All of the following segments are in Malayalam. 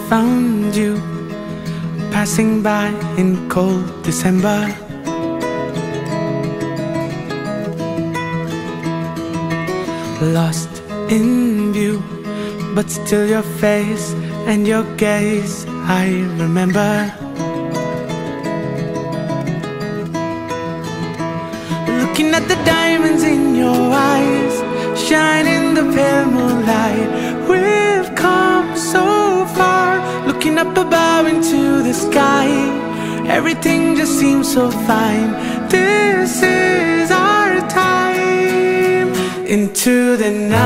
found you passing by in cold December. Lost in view, but still your face and your gaze I remember. Looking at the diamonds in your eyes, shine in the pale moonlight. We've come so far, looking up above into the sky. Everything just seems so fine. This is our time into the night.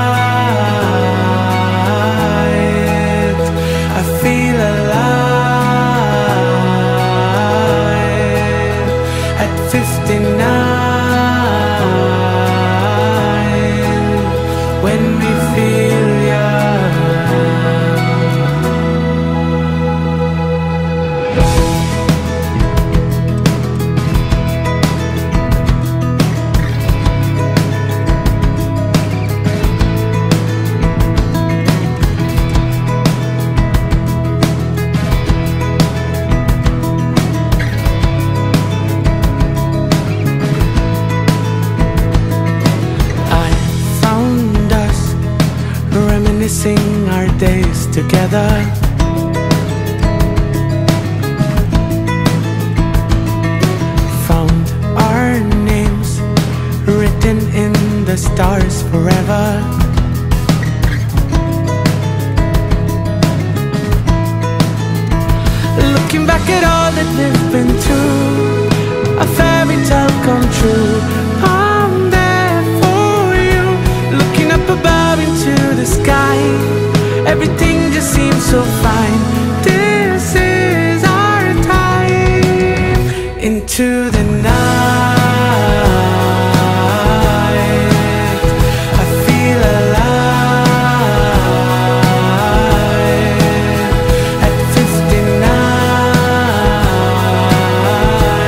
I feel alive at 59 when we feel young. I found us reminiscing our days together. Found our names written in the stars forever. Looking back at all that we've been through, a fairy tale come true. I'm there for you, looking up above into the sky. Everything just seems so fine. This is our time into the night. I feel alive at 59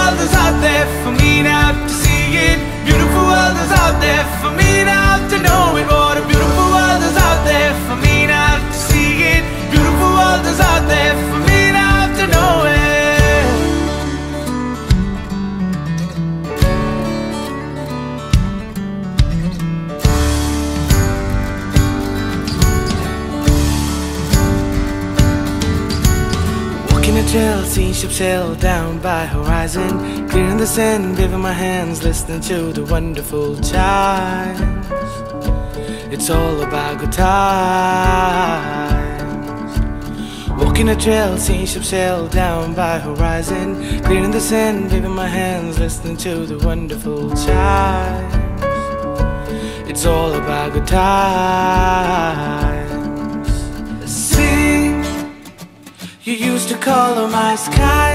world is out there for me now to see it. Beautiful world is out there for me now to know it. What a beautiful world is out there for me now to see it. Beautiful world is out there for me now to know it. Walking a trail, seeing ships sail down by horizon. Clearing the sand, waving my hands, listening to the wonderful chimes. It's all about good times. Walking a trail, seeing ships sail down by horizon. Clearing the sand, waving my hands, listening to the wonderful chimes. It's all about good times. Sing. You used to color my sky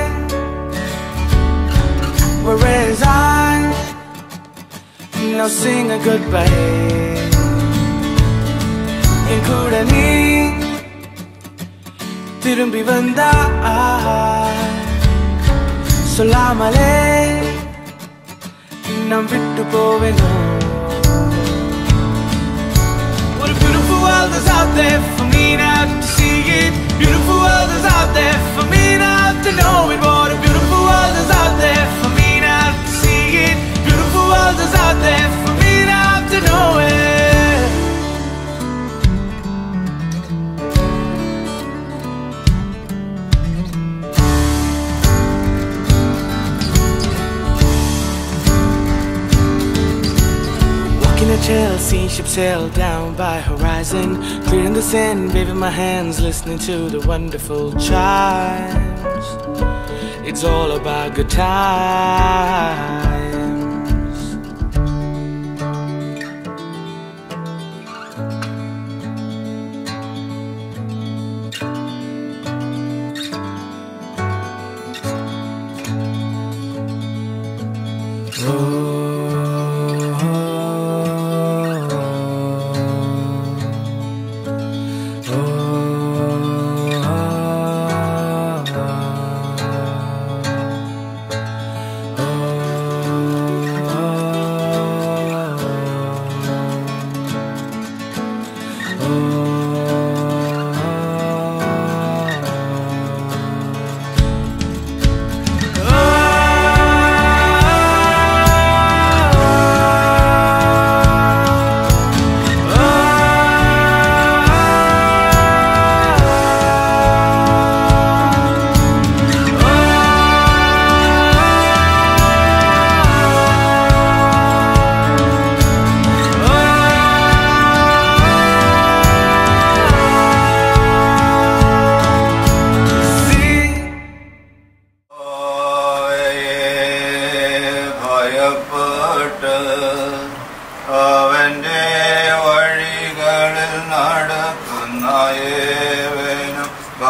Whereas I Now sing a goodbye என் கூட நீ திரும்பி வந்தா சொல்லாமலே நாம் விட்டு போவேணும் What a beautiful world is out there for me now to see it. Beautiful world is out there for me now to know it. What a beautiful world is out there for me now to see it. Beautiful world is out there for me now to know it. Walking a trail, seeing ships sail down by horizon. Clearing the sand, waving my hands, listening to the wonderful chimes. It's all about good times. ഭയപ്പെട്ട് അവന്റെ വഴികളിൽ നടക്കുന്ന ഏവനും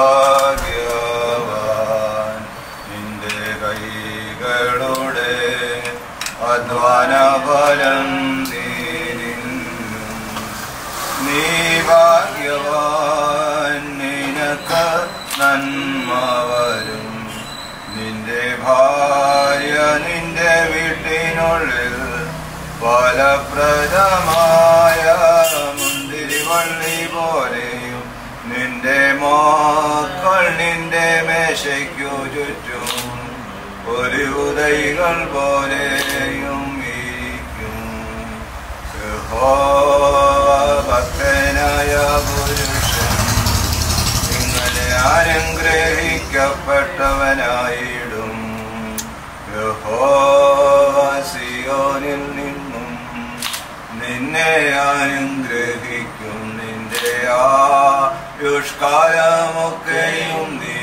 ഭാഗ്യവാൻ നിന്റെ കൈകളുടെ അധ്വാന ഫലം നീരിന്നും നീ ഭാഗ്യവാൻ നിനക്ക് നന്മ വരും നിന്റെ ഭാര്യ നിന്റെ വീട്ടിനുള്ളിൽ ഫലപ്രദമായ മുന്തിരിവള്ളി പോലെയും നിന്റെ മക്കൾ നിന്റെ മേശയ്ക്കു ചുറ്റും ഒരു ഉദൈകൾ പോലെയും ഇരിക്കും ഭക്തനായ പുരുഷൻ നിങ്ങളെ അനുഗ്രഹിക്കപ്പെട്ടവനായിടും യഹോസിയോനിൽ നിന്നും നിന്നെ അനുഗ്രഹിക്കും നിന്റെ ആയുഷ്കാലമൊക്കെയും നീ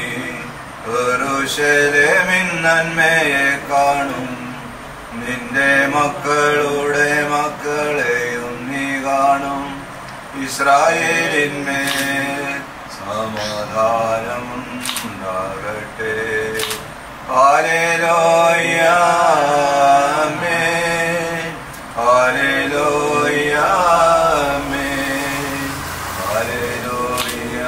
റുശലേമിൻ നന്മയെ കാണും നിന്റെ മക്കളുടെ മക്കളെയും നീ കാണും ഇസ്രായേലിന്മേൽ സമാധാനം ഉണ്ടാകട്ടെ ഹാലേലൂയ ആമേൻ. ഹാലേലൂയ ആമേൻ. ഹാലേലൂയ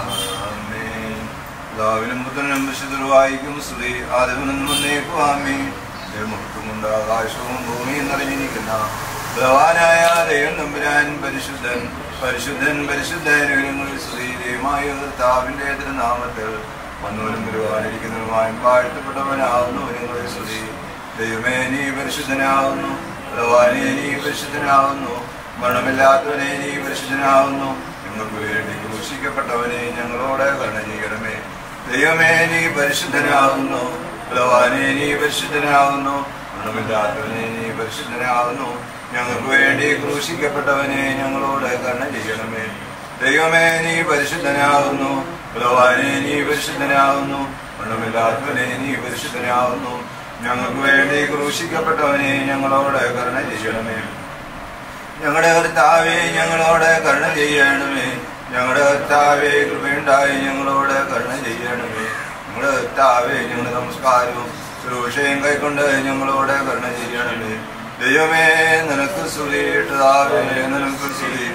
ആമേൻ. പിതാവിനും പുത്രനും വിശുദ്ധരുവായിക്കും സ്തുതി ആദ്യം മുന്നേക്കും ആമീൻ മുട്ടുമുണ്ട് ആകാശവും ഭൂമിയും നിറഞ്ഞിരിക്കുന്ന ബലവാനായ ദൈവം നമ്പുരാൻ പരിശുദ്ധൻ പരിശുദ്ധൻ പരിശുദ്ധ ശ്രീദേവമായ കർത്താവിന്റെ തിരുനാമത്തിൽ വന്നവരും വരുവാനിരിക്കുന്നവരുമായും വാഴ്ത്തപ്പെട്ടവനാകുന്നു നിങ്ങളുടെ സ്തുതി ദൈവമേ നീ പരിശുദ്ധനാകുന്നു ബലവാനെ നീ പരിശുദ്ധനാകുന്നു മരണമില്ലാത്തവനെ നീ പരിശുദ്ധനാകുന്നു ഞങ്ങൾക്ക് വേണ്ടി ക്രൂശിക്കപ്പെട്ടവനെ ഞങ്ങളോട് കരുണ ചെയ്യണമേ ദൈവമേ നീ പരിശുദ്ധനാകുന്നു ബലവാനെ നീ പരിശുദ്ധനാകുന്നു മരണമില്ലാത്തവനെ നീ പരിശുദ്ധനാകുന്നു ഞങ്ങൾക്ക് വേണ്ടി ക്രൂശിക്കപ്പെട്ടവനെ ഞങ്ങളോട് കരുണ ചെയ്യണമേ ദൈവമേ നീ പരിശുദ്ധനാകുന്നു ബലവാനെ നീ പരിശുദ്ധനാകുന്നു മരണമില്ലാത്തവനെ നീ പരിശുദ്ധനാകുന്നു ഞങ്ങൾക്ക് വേണ്ടി ക്രൂശിക്കപ്പെട്ടവനെ ഞങ്ങളോട് കരുണ ചെയ്യണമേ ഞങ്ങളുടെ കർത്താവെ ഞങ്ങളോട് കരുണ ചെയ്യണമേ ഞങ്ങളുടെ കർത്താവെ കൃപയുണ്ടായി ഞങ്ങളോട് കരുണ ചെയ്യണമേ ഞങ്ങളുടെ കർത്താവെ ഞങ്ങളുടെ നമസ്കാരവും ശുശ്രൂഷയും കൈക്കൊണ്ട് ഞങ്ങളോട് കരുണ ചെയ്യണമേ ദൈവമേ നിനക്ക് സുലിയിട്ടതാവേ നിനക്ക് സുലി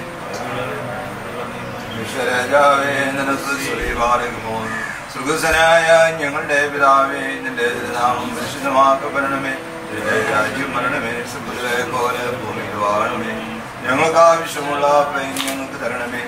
ഈശ്വരജാവേ നിനക്ക് സുലി പാടുമോ സുഖസനായ ഞങ്ങളുടെ പിതാവേ നിന്റെ നാമം വിശുദ്ധമാക്കപ്പെടണമേ നിന്റെ രാജ്യം മരണമേ സുഖിലെ പോലെ ഭൂമിയിൽ വാഴണമേ ഞങ്ങൾക്ക് ആവശ്യമുള്ള പൈൻ ഞങ്ങൾക്ക് തരണമേ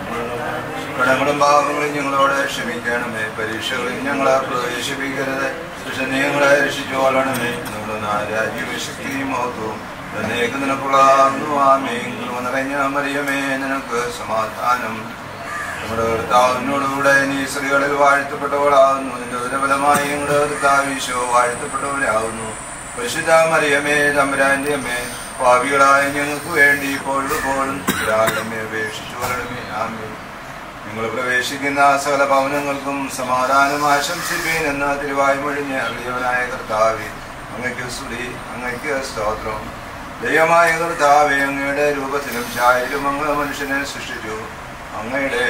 കടങ്ങളും ഭാഗങ്ങളും ഞങ്ങളോട് ക്ഷമിക്കണമേ പരീക്ഷകളിൽ ഞങ്ങളെ പ്രവേശിപ്പിക്കരുത് പക്ഷെ ഞങ്ങളെ രക്ഷിച്ചു കൊള്ളണമേ നമ്മുടെ രാജ്യവും ശക്തിയും മഹത്വവും എന്നേക്ക് നിനക്കുള്ളാകുന്നു ആമേ നിറഞ്ഞ മറിയമേ നിനക്ക് സമാധാനം നമ്മുടെ കർത്താവിനോടുകൂടെ നീ സ്ത്രീകളിൽ വാഴ്ത്തപ്പെട്ടവളാകുന്നു നിന്റെ ഉദരബലമായി ഞങ്ങളുടെ കർത്താവീശോ വാഴ്ത്തപ്പെട്ടവരാകുന്നു പരിശുദ്ധ മറിയമേ തമ്പുരാന്റെ അമ്മേ പാപികളായ ഞങ്ങൾക്ക് വേണ്ടി ഇപ്പോഴും ഇപ്പോഴും ഒരാളമ്മേ അപേക്ഷിച്ചു വരണമേ ആമേ നിങ്ങൾ പ്രവേശിക്കുന്ന സകല ഭവനങ്ങൾക്കും സമാധാനം ആശംസിപ്പീൻ എന്ന തിരുവായ്മൊഴിഞ്ഞ് അളിയവനായ കർത്താവെ അങ്ങയ്ക്ക് സ്തുതി അങ്ങയ്ക്ക് സ്തോത്രം ദൈവമായ കർത്താവെ അങ്ങയുടെ രൂപത്തിലും ഛായയിലും അങ്ങ് മനുഷ്യനെ സൃഷ്ടിച്ചു അങ്ങയുടെ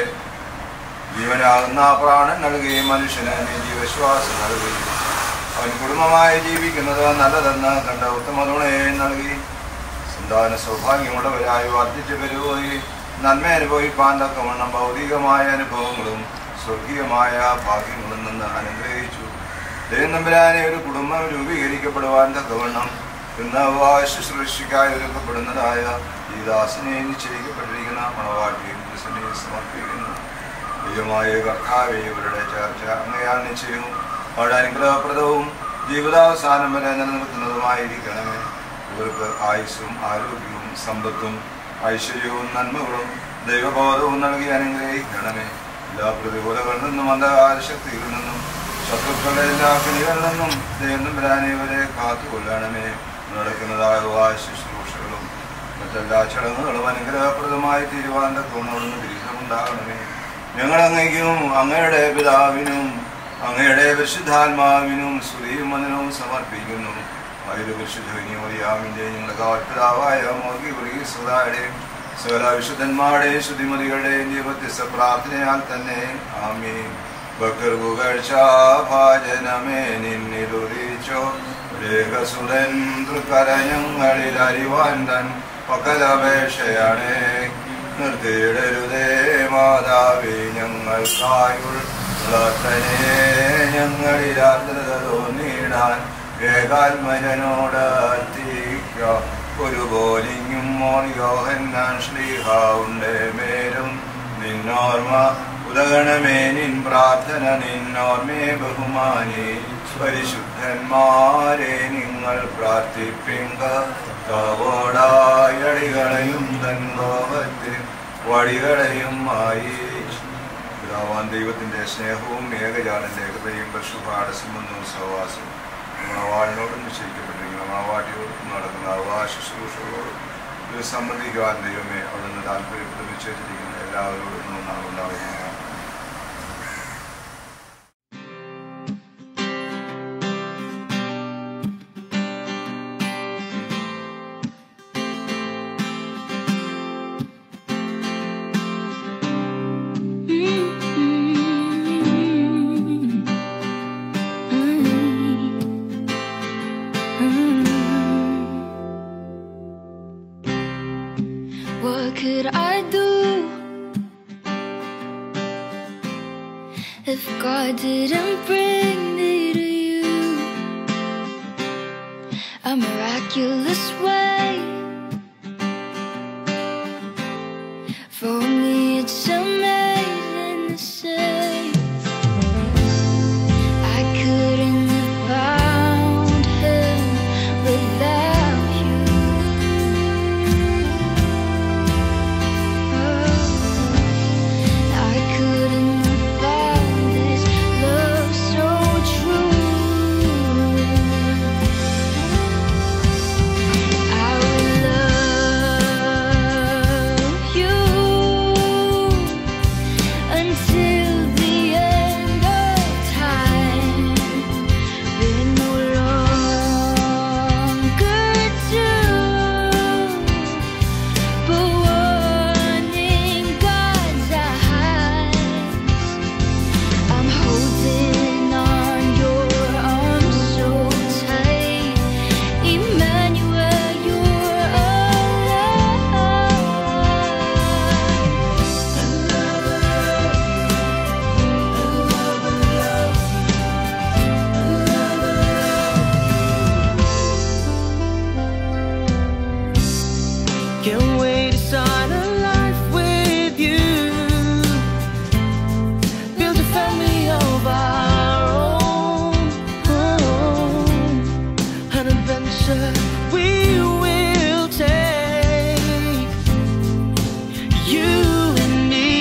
ജീവനാകുന്ന പ്രാണൻ നൽകി മനുഷ്യന് നീ ജീവശ്വാസം നൽകി അവൻ കുടുംബമായി ജീവിക്കുന്നത് നല്ലതെന്ന് കണ്ട ഉത്തമ തുണയെ നൽകി സന്താന സൗഭാഗ്യമുള്ളവരായി വർദ്ധിച്ചു വരുപോയി നന്മ അനുഭവിപ്പാൻ തക്കവണ്ണം ഭൗതികമായ അനുഭവങ്ങളും സ്വർഗീയമായ ഭാഗ്യങ്ങളും നിന്ന് അനുഗ്രഹിച്ചു ദൈവം നമ്പരാനെ ഒരു കുടുംബം രൂപീകരിക്കപ്പെടുവാൻ തക്കവണ്ണം ഇന്ന് ശുശ്രൂഷയ്ക്കായി ഒരുക്കപ്പെടുന്നതായ ഈ ദാസനെ നിശ്ചയിക്കപ്പെട്ടിരിക്കുന്ന മണവാട്ടിയും ക്രിസ്തുവിനെ സമർപ്പിക്കുന്നു ദൈവമായ കർത്താവെ ഇവരുടെ ചർച്ച അങ്ങയാൽ നിശ്ചയവും അവരുടെ അനുഗ്രഹപ്രദവും ജീവിതാവസാനം വരെ നിലനിർത്തുന്നതുമായിരിക്കണമേ ഇവർക്ക് ആയുസ്സും ആരോഗ്യവും സമ്പത്തും ഐശ്വര്യവും നന്മകളും ദൈവബോധവും നൽകി അനുഗ്രഹിക്കണമേ എല്ലാ പ്രതികൂലങ്ങളിൽ നിന്നും അന്ധകാരശക്തിയിൽ നിന്നും ശത്രുക്കളുടെ എല്ലാ കണികളിൽ നിന്നും ദൈവം വരാനെ ഇവരെ കാത്തുകൊള്ളണമേ നടക്കുന്നതായ ശുശ്രൂഷകളും മറ്റെല്ലാ ചടങ്ങുകളും അനുഗ്രഹപ്രദമായി തീരുവാൻ തക്കോണോടുന്ന് ദീർഘമുണ്ടാകണമേ ഞങ്ങൾ അങ്ങയ്ക്കും അങ്ങയുടെ പിതാവിനും അങ്ങയുടെ പരിശുദ്ധാത്മാവിനും സ്തുതിയും വന്ദനവും സമർപ്പിക്കുന്നു അതിൽ പരിശുദ്ധവിനിയോയാമിന്റെ ഞങ്ങളുടെ കാൽപിതാവായ മോർഗി സുധായുടെയും സകല വിശുദ്ധന്മാരുടെയും ശുദ്ധിമതികളുടെയും വ്യത്യസ്ത പ്രാർത്ഥനയാൽ തന്നെ ആമേ ഭക്തർ പുകഴ്ച ഭാജനമേ നിന്നിലുദിച്ചോ രേഖസുതൻ തൃക്കരഞ്ഞങ്ങളിൽ അറിവാൻ തൻ പക്കലപേക്ഷയാണേ നിർത്തിയിടരുതേ മാതാവേ ഞങ്ങൾക്കായുള്ളത്തനെ ഞങ്ങളിലാർദ്രത തോന്നിയിടാൻ ഏകാത്മജനോട് അർത്തിക്ക ഒരു പോലിങ്ങും മോണിയോഹന്നാൻ ശ്ലീഹ ഉണ്ട് മേലും നിന്നോർമ്മ ഉദഗണമേ നിൻ പ്രാർത്ഥന നിന്നോർമേ ബഹുമാനി പരിശുദ്ധന്മാരെ നിങ്ങൾ പ്രാർത്ഥിപ്പിങ്ക താവോടായടികളെയും തൻ കോപത്തിൽ വടികളെയും ആയി പിതാവാൻ ദൈവത്തിന്റെ സ്നേഹവും ഏകജാലന്റെ കൃപയും പരിശുഭാടസമെന്നും സഹവാസവും മണവാളിനോടും നിശ്ചയിക്കപ്പെട്ടിരിക്കുന്ന മണവാട്ടിയോടും നടക്കുന്ന അവകാശ ശുശ്രൂഷകളോടും ഇത് സംബന്ധിക്കുവാൻ ദൈവമേ അവിടുന്ന് താല്പര്യപ്പെട്ട് നിശ്ചയിച്ചിരിക്കുന്ന എല്ലാവരോടും ഉണ്ടാകുന്നതാണ് What could I do if God didn't bring me to you? a miraculous way. For me, it's amazing to say I couldn't have found him without you. I couldn't have found this love so true. I will love you until the end of time. We're no longer two, but one in God's eyes. I'm holding on your arms so tight, Emmanuel, you're Can't wait to start a life with you. Build a family of our own. An adventure we will take. You and me.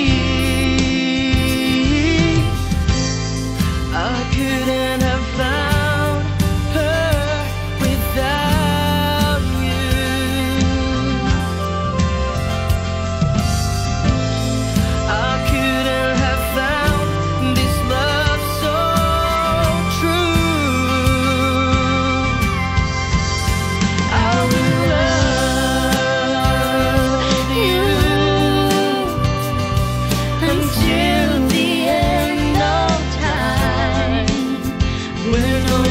I couldn't have found her without you. I couldn't have found this love so true. I will love you until the end of time. We're no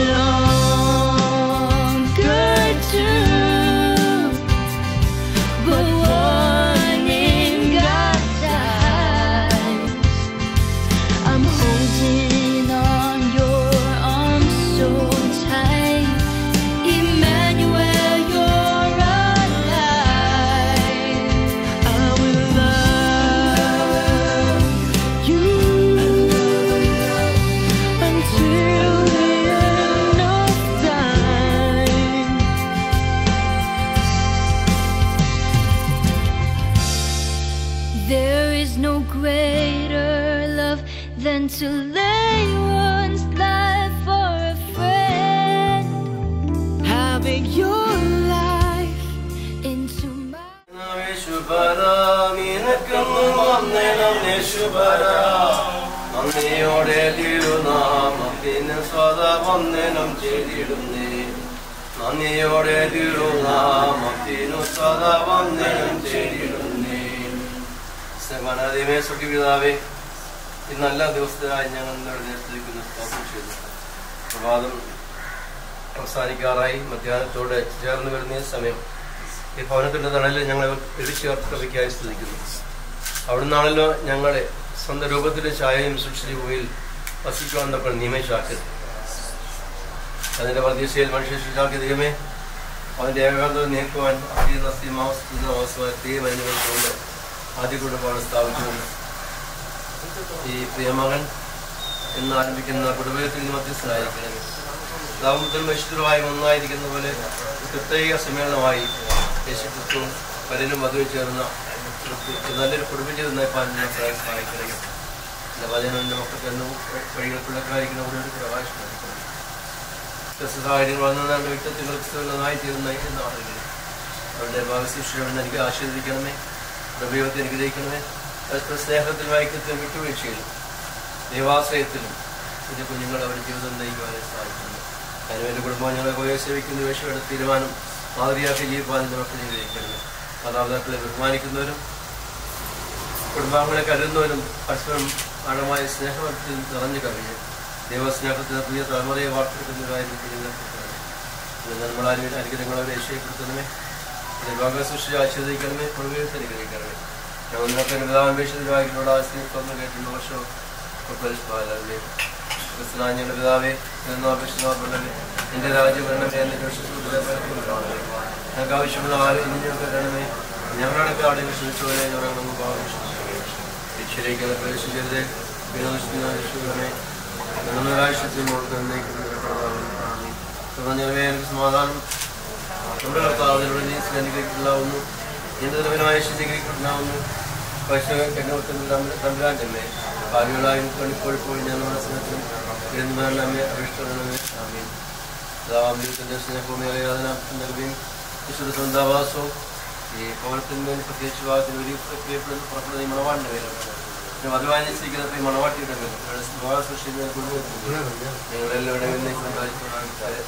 longer two, but one in God's eyes. I'm holding on your arms so tight, Emmanuel, you're alive. I will love you until the end of time. There is no greater love than to lay one's life for a friend. Having your life Into my നന്ദിയോടെ തിരുനാമത്തിന് സ്വതവന്ദനം ചെയ്തിടുന്നേ നന്ദിയോടെ തിരുനാമത്തിനു സ്വതവന്ദനം ചെയ്തിടുന്നേ സമാനാദിമേ സുഖിപിതാവേ ഈ നല്ല ദിവസത്തിനായി ഞങ്ങൾ നിങ്ങളുടെ സ്തുതിക്കുന്നു സ്തോത്രം ചെയ്തു പ്രഭാതം അവസാനിക്കാറായി മധ്യാഹ്നത്തോടെ ചേർന്ന് വരുന്ന ഈ സമയം ഈ ഭവനത്തിന്റെ തണലിൽ ഞങ്ങളെ ഇടിച്ചേർത്തവയ്ക്കായി സ്തുതിക്കുന്നു അവിടുന്നാണല്ലോ ഞങ്ങളെ സ്വന്തം രൂപത്തിലെ ഛായയും സൂക്ഷിച്ചുപോയിൽ വസിക്കുവാൻ നമ്മൾ നിയമശാക്കരുത് അതിന്റെ പ്രതീക്ഷയിൽ മനുഷ്യ ശുചാക്കിയ ദൈവമേ അവന്റെ ഏകാന്തത നീക്കുവാൻ കൊണ്ട് ആദ്യ കുടുംബമാണ് സ്ഥാപിച്ചുകൊണ്ട് ഈ പ്രിയമകൻ എന്ന് ആരംഭിക്കുന്ന കുടുംബത്തിൽ നിന്ന് മധ്യസ്ഥനായിരിക്കണമേ ദാമ്പത്യം വിശുദ്ധമായി ഒന്നായിരിക്കുന്ന പോലെ പ്രത്യേക സമ്മേളനമായി യേശുക്രിസ്തു പലരും വധുവും ചേർന്ന ഒരു നല്ലൊരു കുടുംബജീവിതം നയിപ്പാൻ ഞാൻ സഹായിക്കണമേ എൻ്റെ വചനം എൻ്റെ മക്കൾക്ക് എന്നും വഴികൾക്കുള്ളക്കായിരിക്കുന്ന കൂടെ ഒരു പ്രകാശമായിരിക്കണം വ്യത്യസ്ത സാഹചര്യങ്ങൾ വന്നതാണ് വ്യക്തിത്വങ്ങൾ ക്രിസ്തുവിനായി തീർന്ന് നയിക്കുന്ന ആളുകൾ അവരുടെ ഭാഗശിക്ഷയോടെ എനിക്ക് ആശീർവദിക്കണമേ ദൈവത്തെ അനുഗ്രഹിക്കണമേ പരസ്പര സ്നേഹത്തിലും ഐക്യത്തിലും വിട്ടുവീഴ്ചയിലും ദൈവാശ്രയത്തിലും എൻ്റെ കുഞ്ഞുങ്ങൾ അവരുടെ ജീവിതം നയിക്കുവാനായി സാധിക്കുന്നു അതിന് എൻ്റെ കുടുംബം ഞങ്ങളെ പോയി സേവിക്കുന്ന വേഷയുടെ തീരുമാനം മാതൃകയാക്കി ജീവിക്കാൻ എൻ്റെ മക്കളെ അനുഗ്രഹിക്കണമേ മാതാപിതാക്കളെ ബഹുമാനിക്കുന്നവരും കുടുംബാംഗങ്ങളെ കരുതുന്നവരും പരസ്പരം ആഴമായ സ്നേഹത്തിൽ നിറഞ്ഞു കവിഞ്ഞ് ദൈവസ്നേഹത്തിന് പുതിയ തലമുറയെ വാർത്തെടുക്കുന്നതായിരിക്കും നമ്മളാരും അനുഗ്രഹങ്ങളവരെ രക്ഷപ്പെടുത്തണമേ ലോക സൃഷ്ടി ആശ്രയിക്കണമേ പ്രവേശം അനുഗ്രഹിക്കണമേ ഞാൻ നിങ്ങൾക്ക് പിതാവേശത്തിലായിട്ടുള്ള ആശ്രയിക്കുന്നു കേട്ടുള്ള വർഷം പരിഷ്കാരമേ ക്രിസ്തുനാഞ്ഞയുടെ പിതാവേ എന്നോ അപേക്ഷിക്കുന്നവരുടെ എന്റെ രാജ്യഭരണമേ എന്റെ ഞങ്ങൾക്ക് ആവശ്യമുള്ള ആരും ഇനി ഞങ്ങൾക്ക് തരണമേ ഞങ്ങളടക്കം അവിടെ വിശ്വസിച്ച പോലെ ഞങ്ങൾ നമുക്ക് ആവശ്യം ശരിക്കും പ്രവേശം ചെയ്ത് വിനോദിഷ്ടമേ ഞങ്ങളൊരാഴ്ചത്തിൽ തുടർന്ന് സമാധാനം നമ്മുടെ കർത്താവിനോട് നീ സ്നേഹിക്കുന്നുണ്ടാവുന്നു നിന്റെ തലവനായ ശുദ്ധീകരിക്കുന്നുണ്ടാവുന്നു പശു തമ്പുരാൻ തന്നെ ഭാവികളായും പണിപ്പോഴിപ്പോഴും ഞാൻ മനസ്സിലാക്കും ഇരുന്നമ്മേ അഭിഷ്ടമേ ആമീൻ ദാവാമിന്റെ സ്നേഹഭൂമിയായ യാതനാൽവിയും വിശുദ്ധ സ്വന്താവാസവും ഈ പൗരത്തിന്മേൽ പ്രത്യേകിച്ച് ഭാഗത്തിന് ഒരു പ്രിയപ്പെടുന്ന പുറപ്പെടുന്ന ഈ മണവാടിന്റെ പേരും പിന്നെ മധുവാനിച്ചിരിക്കുന്ന ഈ മണവാട്ടിയുടെ പേരും വിവാഹ സൃഷ്ടിക്കുന്ന കുടുംബത്തിൽ ഞങ്ങളെല്ലാവരുടെയും ഉണ്ടായിരിക്കും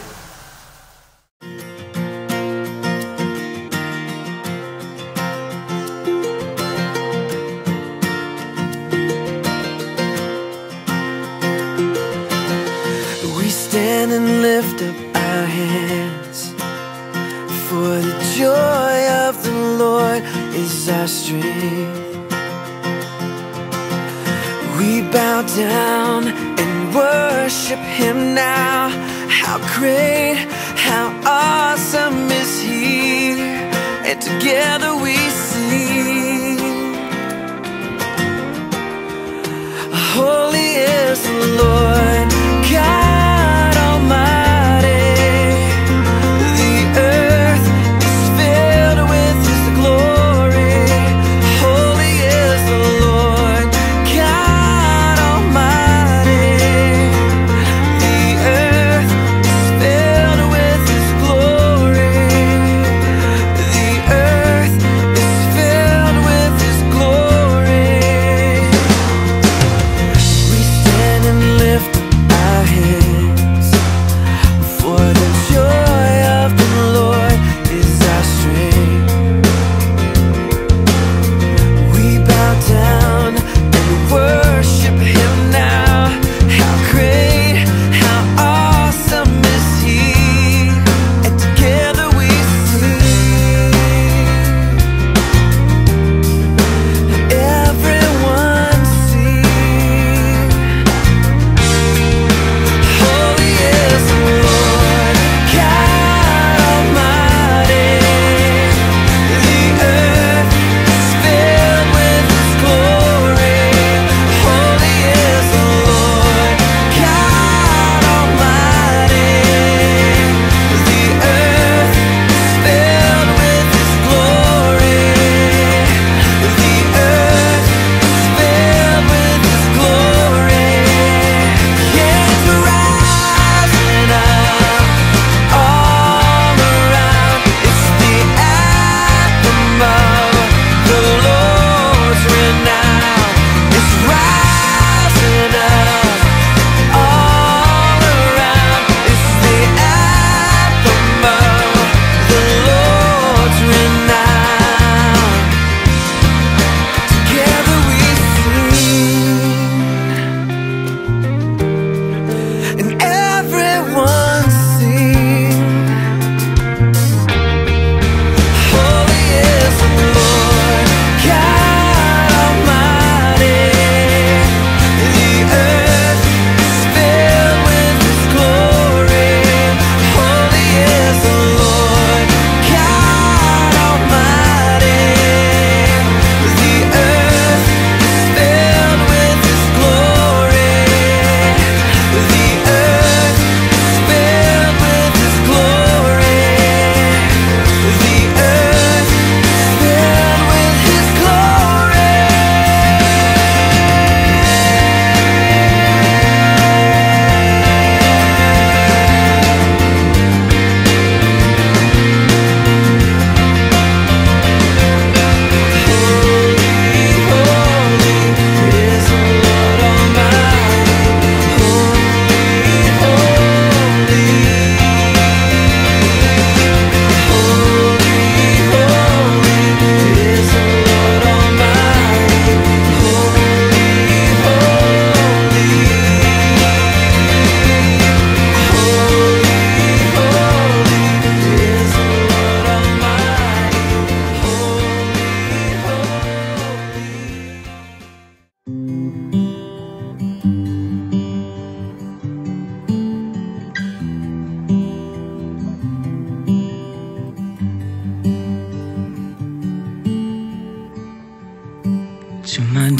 We stand and lift up our hands. For the joy of the Lord is our strength. We bow down and worship Him now. How great, how awesome is He! And together we sing. Holy is the Lord God Almighty. The earth is filled with His glory. Holy is the Lord God Almighty. The earth is filled with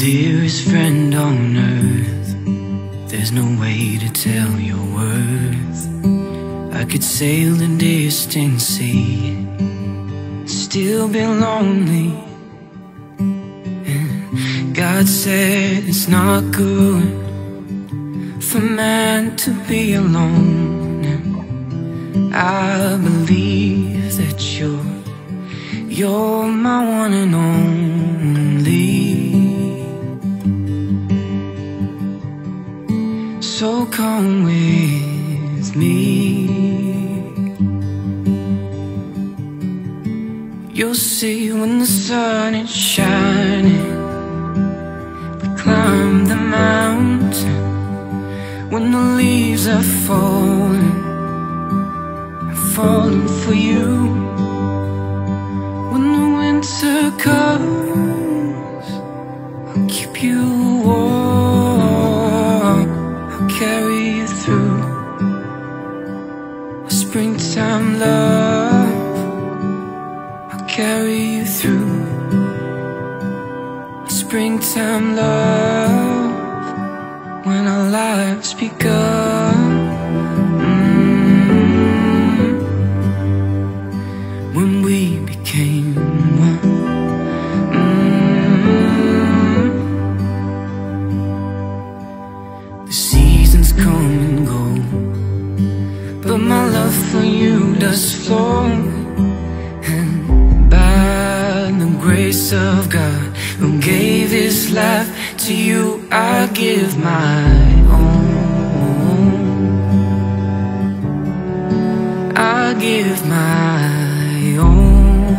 Dearest friend on earth, there's no way to tell your worth. I could sail the distant sea, still be lonely. And God said it's not good for man to be alone. And I believe that you're you're my one and only. So come with me. You'll see when the sun is shining. We climb the mountain when the leaves are falling, falling for you. When the winter comes, I'll keep you warm. I'll carry you through a springtime love. I'll carry you through a springtime love when our lives begun. Mm. When we became one. Mm. The seasons come and go, but my love for you does flow. And by the grace of God, who gave His life to you, I give my own. I give my own.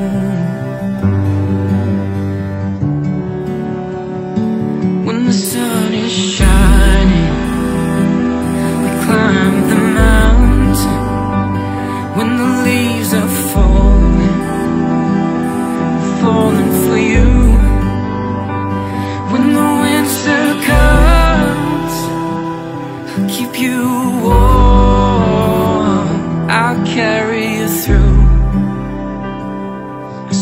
When the sun is shining, we climb the mountain. When the leaves are falling, falling for you. When the winter comes, I'll keep you warm. I'll carry you through a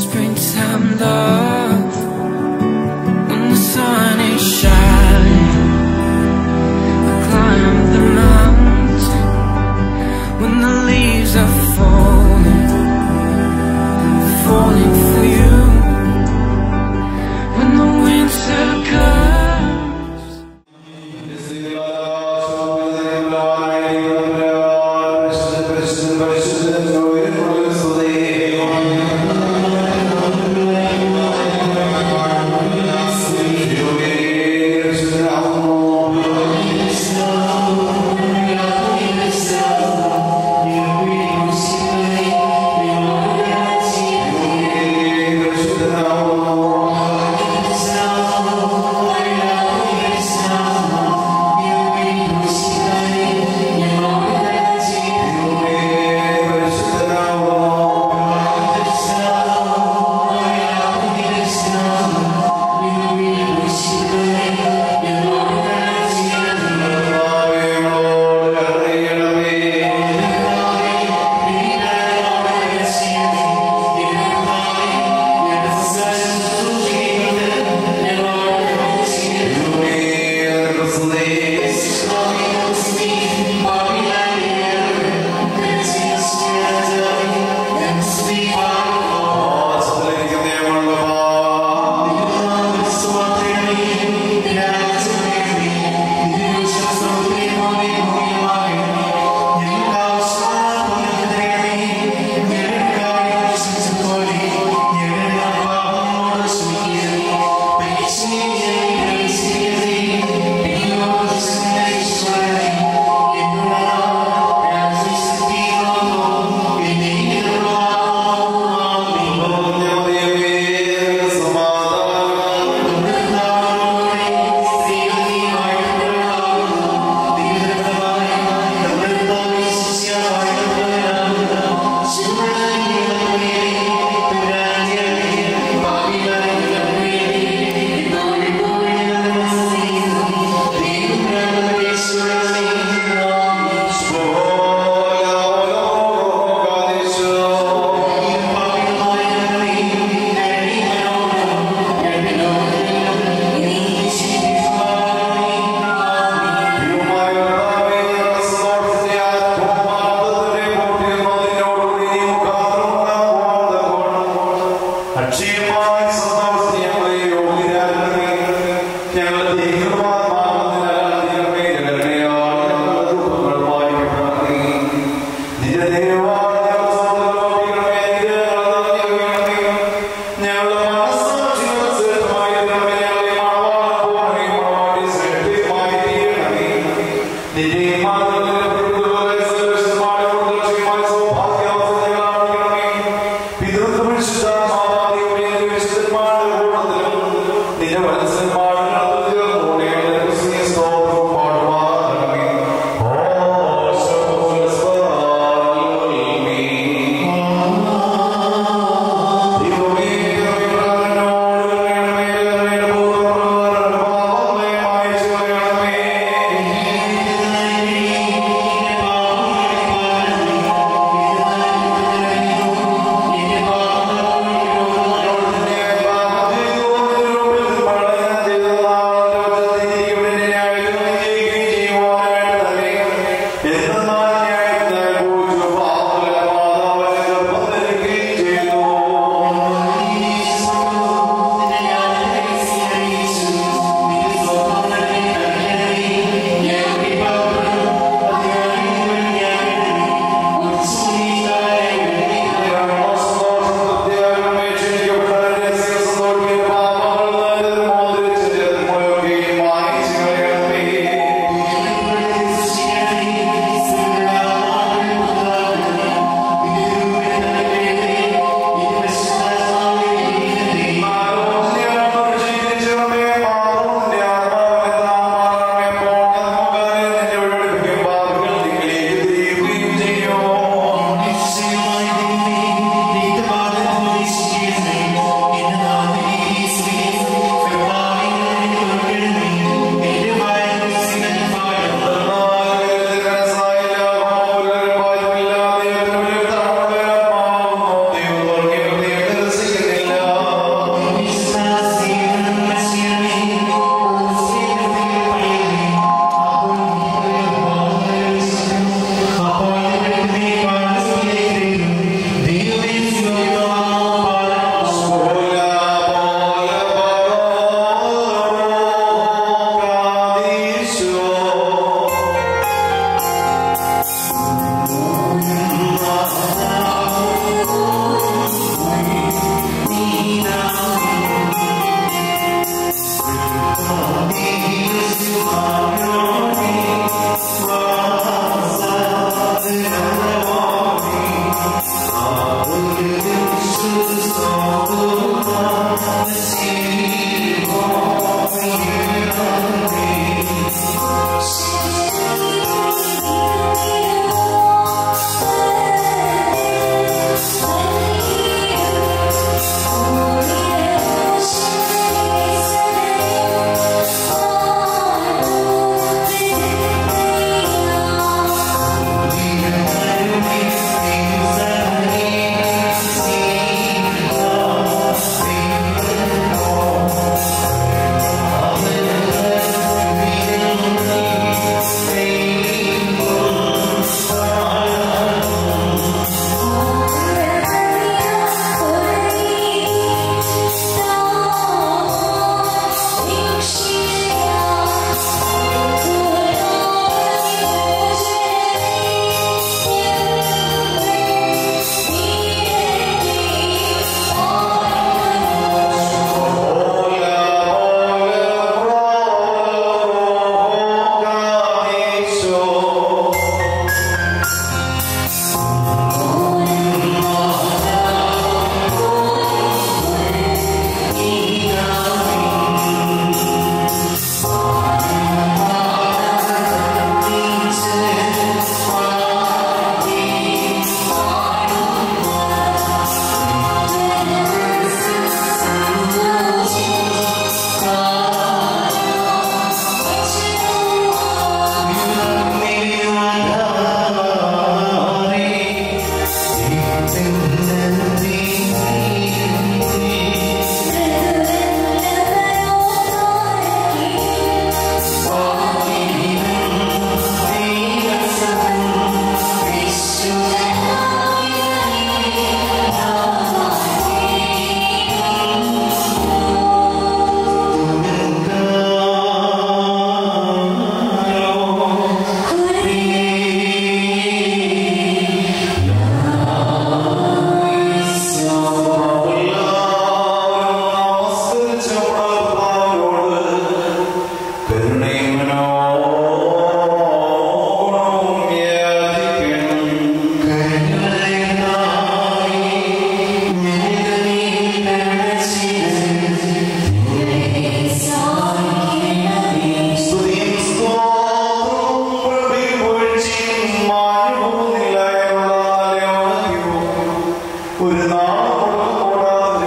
ഒരു നാളും കൂടാതെ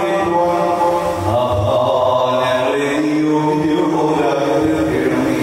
ഞങ്ങളെ യോഗ്യരാക്കണമേ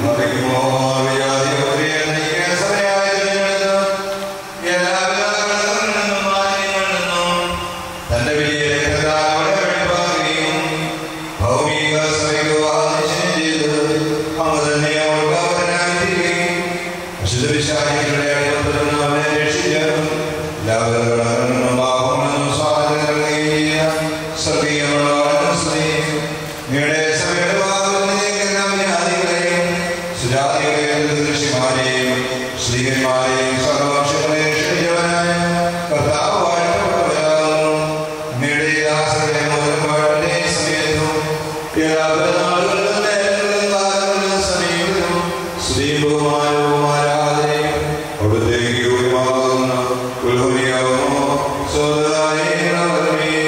തന്റെ വലിയ രക്തദാനങ്ങളുടെ വെളിപ്പാകുകയും ഭൗമിക സഭയ്ക്കുവാദം ചെയ്ത് അങ്ങ് തന്നെ ഓർക്കാവനായിരിക്കുകയും അശുദ്ധ വിശാലികളുടെ അടിമത്തത്തിൽ അവനെ രക്ഷിക്കാനും എല്ലാവരും പാപങ്ങളും സ്വാതന്ത്ര്യം നൽകുകയും ചെയ്യാൻ സ്വർഗീയമുള്ള സ്നേഹിക്കും നിങ്ങളുടെ സഭയുടെ ഭാഗങ്ങളിലേക്കെല്ലാം ജാതികളെയും സുജാതികളെയും ദൃശ്യമാരെയും സ്ത്രീകന്മാരെയും സർവവംശങ്ങളെയും ക്ഷണിച്ചവനായ കർത്താവ് വാഴ്ത്തപ്പെട്ടവരാകുന്നു നിങ്ങളുടെ ദാസരുടെ മുതൽപ്പാടിന്റെ സമയത്തും എല്ലാ പെരുന്നാളുകളിലും നേരങ്ങളിലും കാലങ്ങളിലും സമീപത്തും സ്തുതിയും ബഹുമാനവും ആരാധനയും അവിടുത്തേക്ക് യോഗ്യമാകുന്ന ഉൽഹുനിയാകുന്നു സ്വതാനേ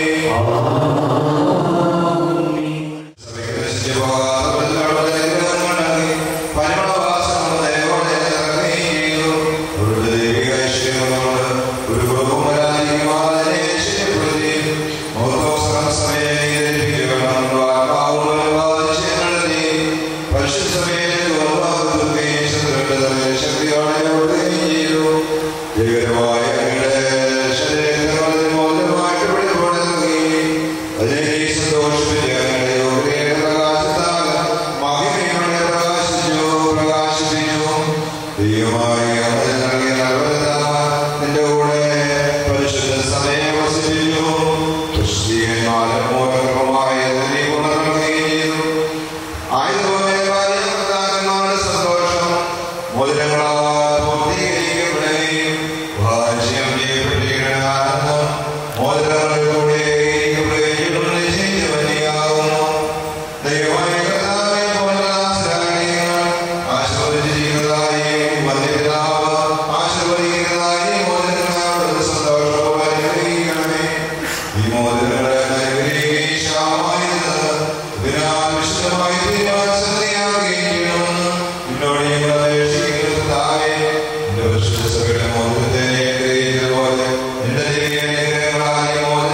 ജയകരമായ ശരീരത്തിൽ മോചനമായിട്ട് പിടിപ്പെടുകയും അതിനെ സന്തോഷിപ്പിച്ച് ഞങ്ങളുടെ യോഗ്യതയുടെ പ്രകാശത്താൽ മഹിമയോടെ പ്രകാശിച്ചു പ്രകാശിപ്പിച്ചു ദൈവമായി അവന് നൽകിയ നൽകുന്നതാ നിന്റെ കൂടെ പരിശുദ്ധ സമയം വസിപ്പിച്ചു ക്രിസ്തീയന്മാരും മൂലക്രമമായ നീ ഉണർന്നുകയും ചെയ്തു ആയതുപോലെ ഭാര്യമാരുടെ സന്തോഷം മോചനങ്ങളാൽ പൂർത്തീകരിക്കപ്പെടുകയും വാച്യം ചെയ്യപ്പെട്ടിരിക്കുന്ന ആനന്ദം മോചനങ്ങളിലൂടെ നിശ്ചയിച്ചവനെയാകുന്നു ദൈവമായ കർത്താവേ പൂർണ്ണദാസരായ ആശീർവദിച്ചിരിക്കുന്നതായും വന്യപിതാവ് ആശീർവദിക്കുന്നതായും മോചനങ്ങളോട് സന്തോഷത്തോടെ അനുഗ്രഹിക്കണമേ ഈ മോചനങ്ങളെ അനുഗ്രഹിക്കുകയും ക്ഷാമമായിരുന്നത് ഇതിനാൽ വിശുദ്ധമായി തീരുമാനിച്ചതയാകുകയും ചെയ്യണമെന്ന് നിന്നോട് ഞങ്ങൾ അപേക്ഷിക്കുന്നു താവേ എന്റെ വിശുദ്ധ സഭയുടെ മോചനത്തെ അനുഗ്രഹിച്ചതുപോലെ നിന്റെ ദൈവീയ അനുഗ്രഹങ്ങളായ മോചന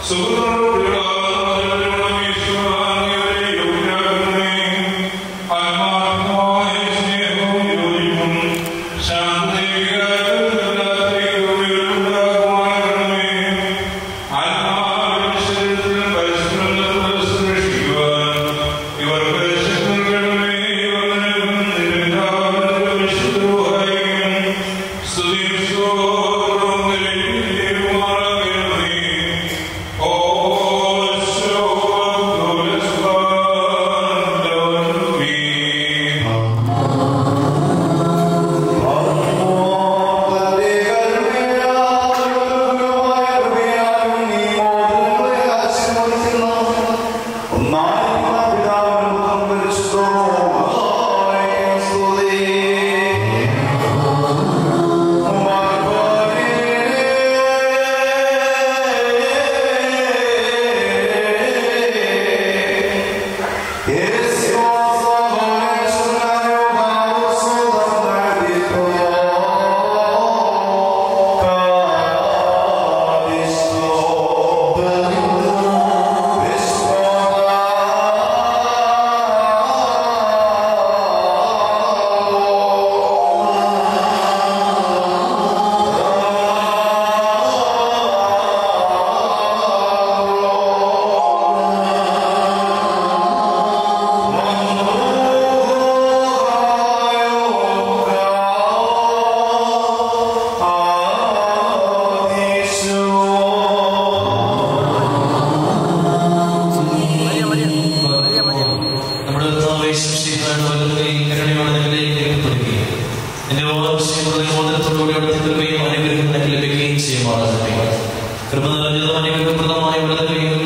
നമ്മുടെ കർത്താവേശിഹാണ് വല്ലതുകയും കരുണയോടെ നിങ്ങളിലേക്ക് രേഖപ്പെടുകയും എന്റെ ഓർമ്മയുടെ മോദനത്തോടുകൂടി അവിടുത്തെ കൃപയും അനുഗ്രഹം എനിക്ക് ലഭിക്കുകയും ചെയ്യുമാറാകട്ടെ കൃപ നിറഞ്ഞതും അനുഗ്രഹപ്രദമായ വലതുകയും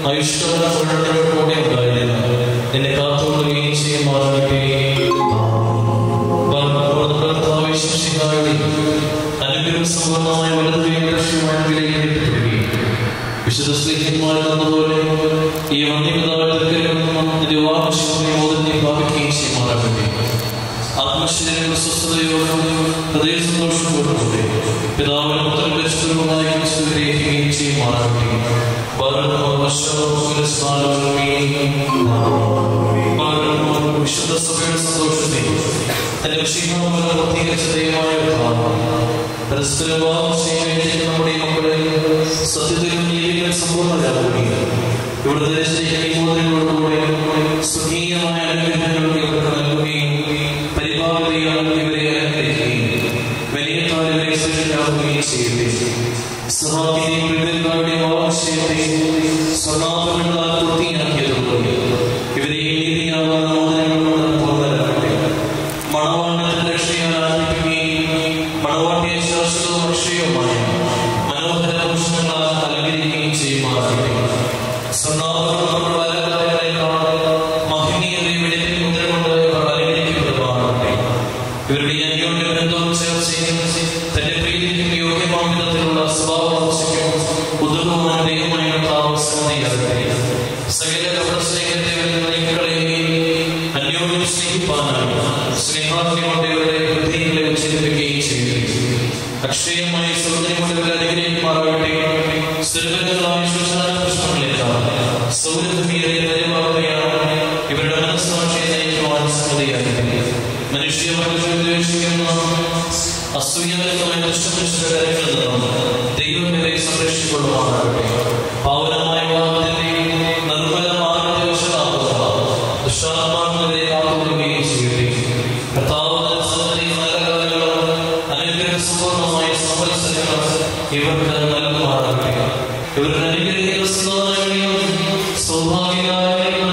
ആയുഷ്കാലത്തോടെ ഉണ്ടായിരുന്നു എന്നെ കാത്തുകൊള്ളുകയും ചെയ്യുമാറാകട്ടെ അനുഗ്രഹം സമ്പന്നമായ വലതുകയും ലക്ഷ്യമായ വിലയിൽ രേഖപ്പെടുകയും വിശുദ്ധ സ്ത്രീഹന്മാരിൽ എന്നതുപോലെ ഈ വന്യപിതാവിനെ പ്രാപിക്കുകയും ചെയ്യുമാറാകട്ടെ ആത്മശരീര സ്വസ്ഥതയോടും ഹൃദയ സന്തോഷത്തോടുകൂടെ പിതാവിനും പുത്രനും പരിശുദ്ധവുമായി സ്വീകരിക്കുകയും ചെയ്യുമാറാകട്ടെ വിശുദ്ധ സഭയുടെ സന്തോഷത്തെ തന്റെ വിശീലമായ പ്രത്യേകിച്ച ദൈവമായ പരസ്പരം ചെയ്യുന്ന നമ്മുടെ ഈ മക്കളെ സത്യത്തിലും നീതിയിലും സമ്പൂർണ്ണരാകുകയും ഇവിടെ ധരിച്ചിരിക്കുന്ന ഈ മോദനങ്ങളോടുകൂടെ സ്വകീയമായ അനുഗ്രഹങ്ങൾ ഇവർക്ക് നൽകുകയും പരിപാലനയാൽ ഇവരെ അലങ്കരിക്കുകയും വലിയ താരങ്ങളെ സൃഷ്ടിക്കാവുകയും ചെയ്യട്ടെ സഹാബിയെയും വിവേകാരുടെയും ആവശ്യത്തെ സ്വർണ്ണാഭരണങ്ങളാൽ പൂർത്തിയാക്കിയതുകൊണ്ട് ഇവരെ ഈ നീതിയാകുന്ന മോദനങ്ങൾ കൊണ്ട് പൂർണ്ണരാകട്ടെ മണവാളനത്തിന്റെ രക്ഷയാൽ ആരംഭിക്കുകയും മണവാട്ടിയെ ശാശ്വതവും അക്ഷയവുമായ മനോഹര ഭൂഷണങ്ങളാൽ അലങ്കരിക്കുകയും ചെയ്യുമാറാകട്ടെ സ്വർണ്ണാഭരണങ്ങളുടെ അലങ്കാരങ്ങളെക്കാൾ മഹനീയതയും വെടിപ്പിൻ മുദ്രകൊണ്ട് ഇവർ അലങ്കരിക്കപ്പെടുവാനാകട്ടെ ഇവരുടെ അന്യോന്യ ബന്ധവും ചേർച്ചയും തന്റെ പ്രീതിക്കും യോഗ്യമായ വിധത്തിലുള്ള സ്വഭാവവാർച്ചയ്ക്കും ഉദകവുമായ ദൈവമായ താമസമതിയാകട്ടെ സകല കപടസ്നേഹത്തെ നീക്കളയുകയും അന്യോന്യം സ്നേഹിപ്പാനായി സ്നേഹാഗ്നികൊണ്ട് ഇവരുടെ ഹൃദയങ്ങളെ ഉച്ചരിപ്പിക്കുകയും ചെയ്യുകയും അക്ഷയമായ സൗന്ദര്യമുള്ളവരെ അനുഗ്രഹിക്കുമാറാകട്ടെ സ്ഥിരകരങ്ങളായ ശുശ്രൂഷ പ്രശ്നങ്ങളെല്ലാം സൗരഭൂമിയെ പരിപാലനയാണ് ഇവരുടെ മനസ്സാക്ഷിയെ നയിക്കുവാൻ സമ്മതിയാകട്ടെ മനുഷ്യവർഗം ദ്വേഷിക്കുന്ന അസൂയകരമായ നഷ്ടപ്പെട്ട കരങ്ങളിൽ നിന്നും ദൈവം ഇവരെ സംരക്ഷിക്കൊള്ളുമാറാകട്ടെ പാവനമായ വാദത്തിന്റെ നിർമ്മല മാർഗത്തെ വശമാക്കുക ദുഷ്ടാത്മാക്കളെ കാത്തുകൊള്ളുകയും ചെയ്യട്ടെ കർത്താവിന്റെ സന്നദ്ധി നല്ല കാലങ്ങളും അനുഗ്രഹ സമ്പൂർണ്ണമായ സംവത്സരങ്ങൾ ഇവർക്ക് നൽകുമാറാകട്ടെ ഇവരുടെ അനുഗ്രഹീത സന്താനങ്ങളെയും സൗഭാഗ്യങ്ങളായ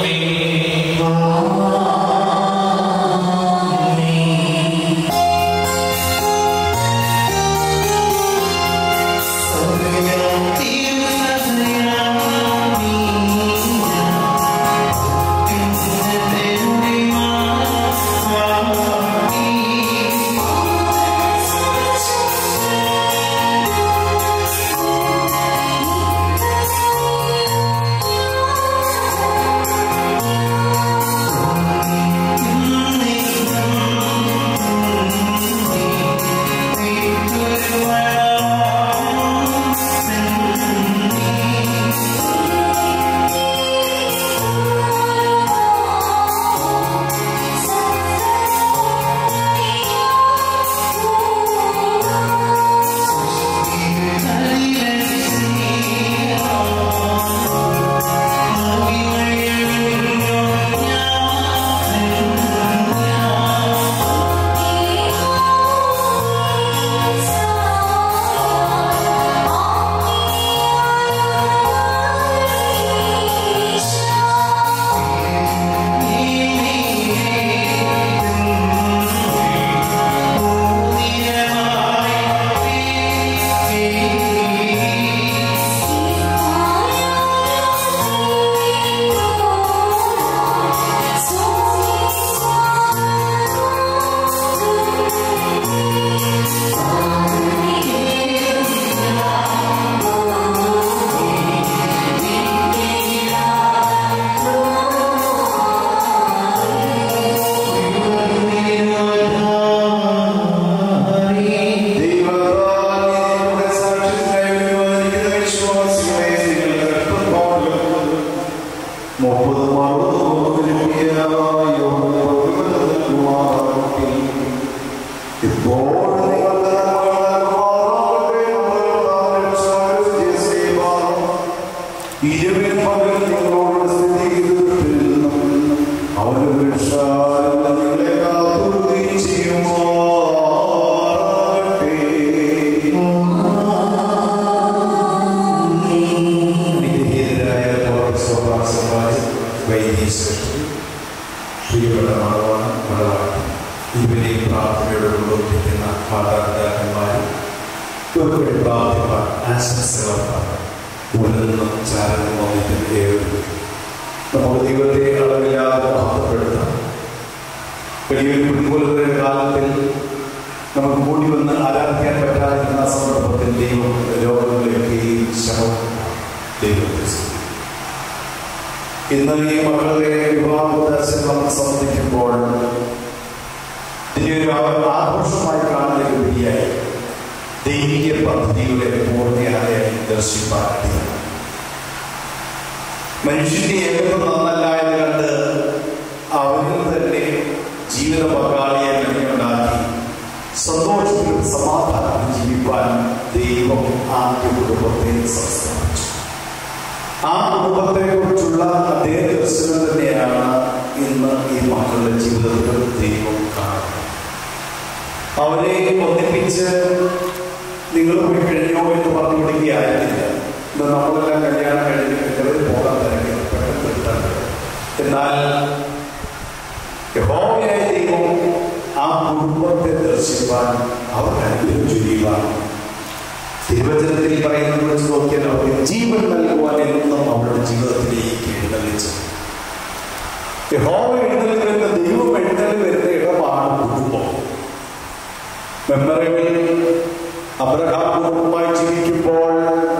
Thank ഇപ്പോൾ നിങ്ങൾക്ക് നന്മകൾ നൽകുമാറാകട്ടെ. നമ്മുടെ കർത്താവ് യേശുവാണ്. ഇരുവിൻ പകൽ നിങ്ങളോട് സ്ഥിതിയിൽ നിന്നും അവന്റെ വീഴ്ചാലും നിങ്ങളെ കാത്തുകൊള്ളുകയും ചെയ്യുമാറാകട്ടെ. അനുഗ്രഹീതരായ പൗരസ്വഭാസമായി വൈദ്യശ്രേഷ്ഠ പ്രിയപ്പെട്ട മണവാണ് മണവാട്ടി ഇവരെയും പ്രാർത്ഥനയോട് ഉള്ളൊപ്പിക്കുന്ന മാതാപിതാക്കന്മാരും ഇവർക്കുവേണ്ടി പ്രാർത്ഥിപ്പാൻ ആശംസകൾ ഉണർന്നും ചാരനും വന്നിട്ടും ഏവരും നമുക്ക് ദൈവത്തെ അളവില്ലാതെ മഹത്വപ്പെടുത്താം വലിയൊരു പ്രതികൂലമായ കാലത്തിൽ നമുക്ക് കൂടി വന്ന് ആരാധിക്കാൻ പറ്റാതിരുന്ന സന്ദർഭത്തിൽ ദൈവം ലോകങ്ങളിലേക്ക് ഈ ശവം ദൈവത്തെ സ്തുതിക്കും. ഇന്ന് ഈ മക്കളുടെ വിവാഹോദ്ദേശം നമ്മൾ സംബന്ധിക്കുമ്പോൾ ഇതിനെ ഒരു ആഘോഷമായി കാണുന്നതിലുപരിയായി ദൈവിക പദ്ധതിയുടെ പൂർണ്ണയായി ദർശിപ്പാൻ മനുഷ്യന്റെ ഏകത്വം നന്നല്ല എന്ന് കണ്ട് അവരിൽ തന്നെ ജീവിത പങ്കാളിയെ ഉണ്ടാക്കി സന്തോഷത്തിലും സമാധാനത്തിലും ജീവിപ്പാൻ ദൈവം ആദ്യ കുടുംബത്തെ സംസ്ഥാനിച്ചു ആ കുടുംബത്തെ കുറിച്ചുള്ള അതേ ദർശനം തന്നെയാണ് ഇന്ന് ഈ മക്കളുടെ ജീവിതത്തിൽ ദൈവം കാണുന്നത് അവരെ ഒന്നിപ്പിച്ച് നിങ്ങൾ പോയി കഴിഞ്ഞോ എന്ന് പറഞ്ഞു വിടുകയായിരുന്നില്ല ഇന്ന് നമ്മളെല്ലാം കല്യാണം കഴിഞ്ഞ് എല്ലാവരും പോകാൻ തിരക്കി പെട്ടെന്ന് കിട്ടാൻ എന്നാൽ യഹോവയായ ദൈവം ആ കുടുംബത്തെ ദർശിപ്പാൻ അവർക്ക് അനുഗ്രഹം ചൊരിയുവാൻ തിരുവചനത്തിൽ പറയുന്നത് വെച്ച് നോക്കിയാൽ അവർക്ക് ജീവൻ നൽകുവാൻ എന്നും അവരുടെ ജീവിതത്തിലേക്ക് എഴുന്നള്ളിച്ചു യഹോവ എഴുന്നള്ളി വരുന്ന ദൈവം എഴുന്നള്ളി വരുന്ന ഇടമാണ് കുടുംബം മെമ്മറികൾ അബ്രഹാം കുടുംബമായി ജീവിക്കുമ്പോൾ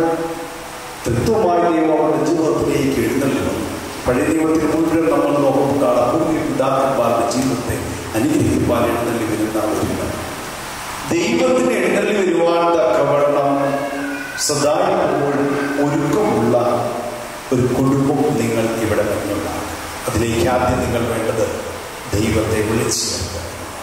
തൃത്വമായി ദൈവം അവരുടെ ജീവിതത്തിലേക്ക് എഴുന്നള്ളി വന്നു പഴയ ദൈവത്തിൽ മുഴുവൻ നമ്മൾ നോക്കുമ്പോൾ കാണാം ഭൂമി പിതാക്കന്മാരുടെ ജീവിതത്തെ അനുഗ്രഹിക്കുവാൻ എഴുന്നള്ളി വരുന്ന ഒരുവൻ ദൈവത്തിന് എഴുന്നള്ളി വരുവാൻ തക്കവണ്ണം സദായപ്പോഴും ഒരുക്കമുള്ള ഒരു കുടുംബം നിങ്ങൾ ഇവിടെ നിന്നുണ്ടാകും അതിലേക്ക് ആദ്യം നിങ്ങൾ വേണ്ടത് ദൈവത്തെ വിളിച്ചു ചേർക്കുക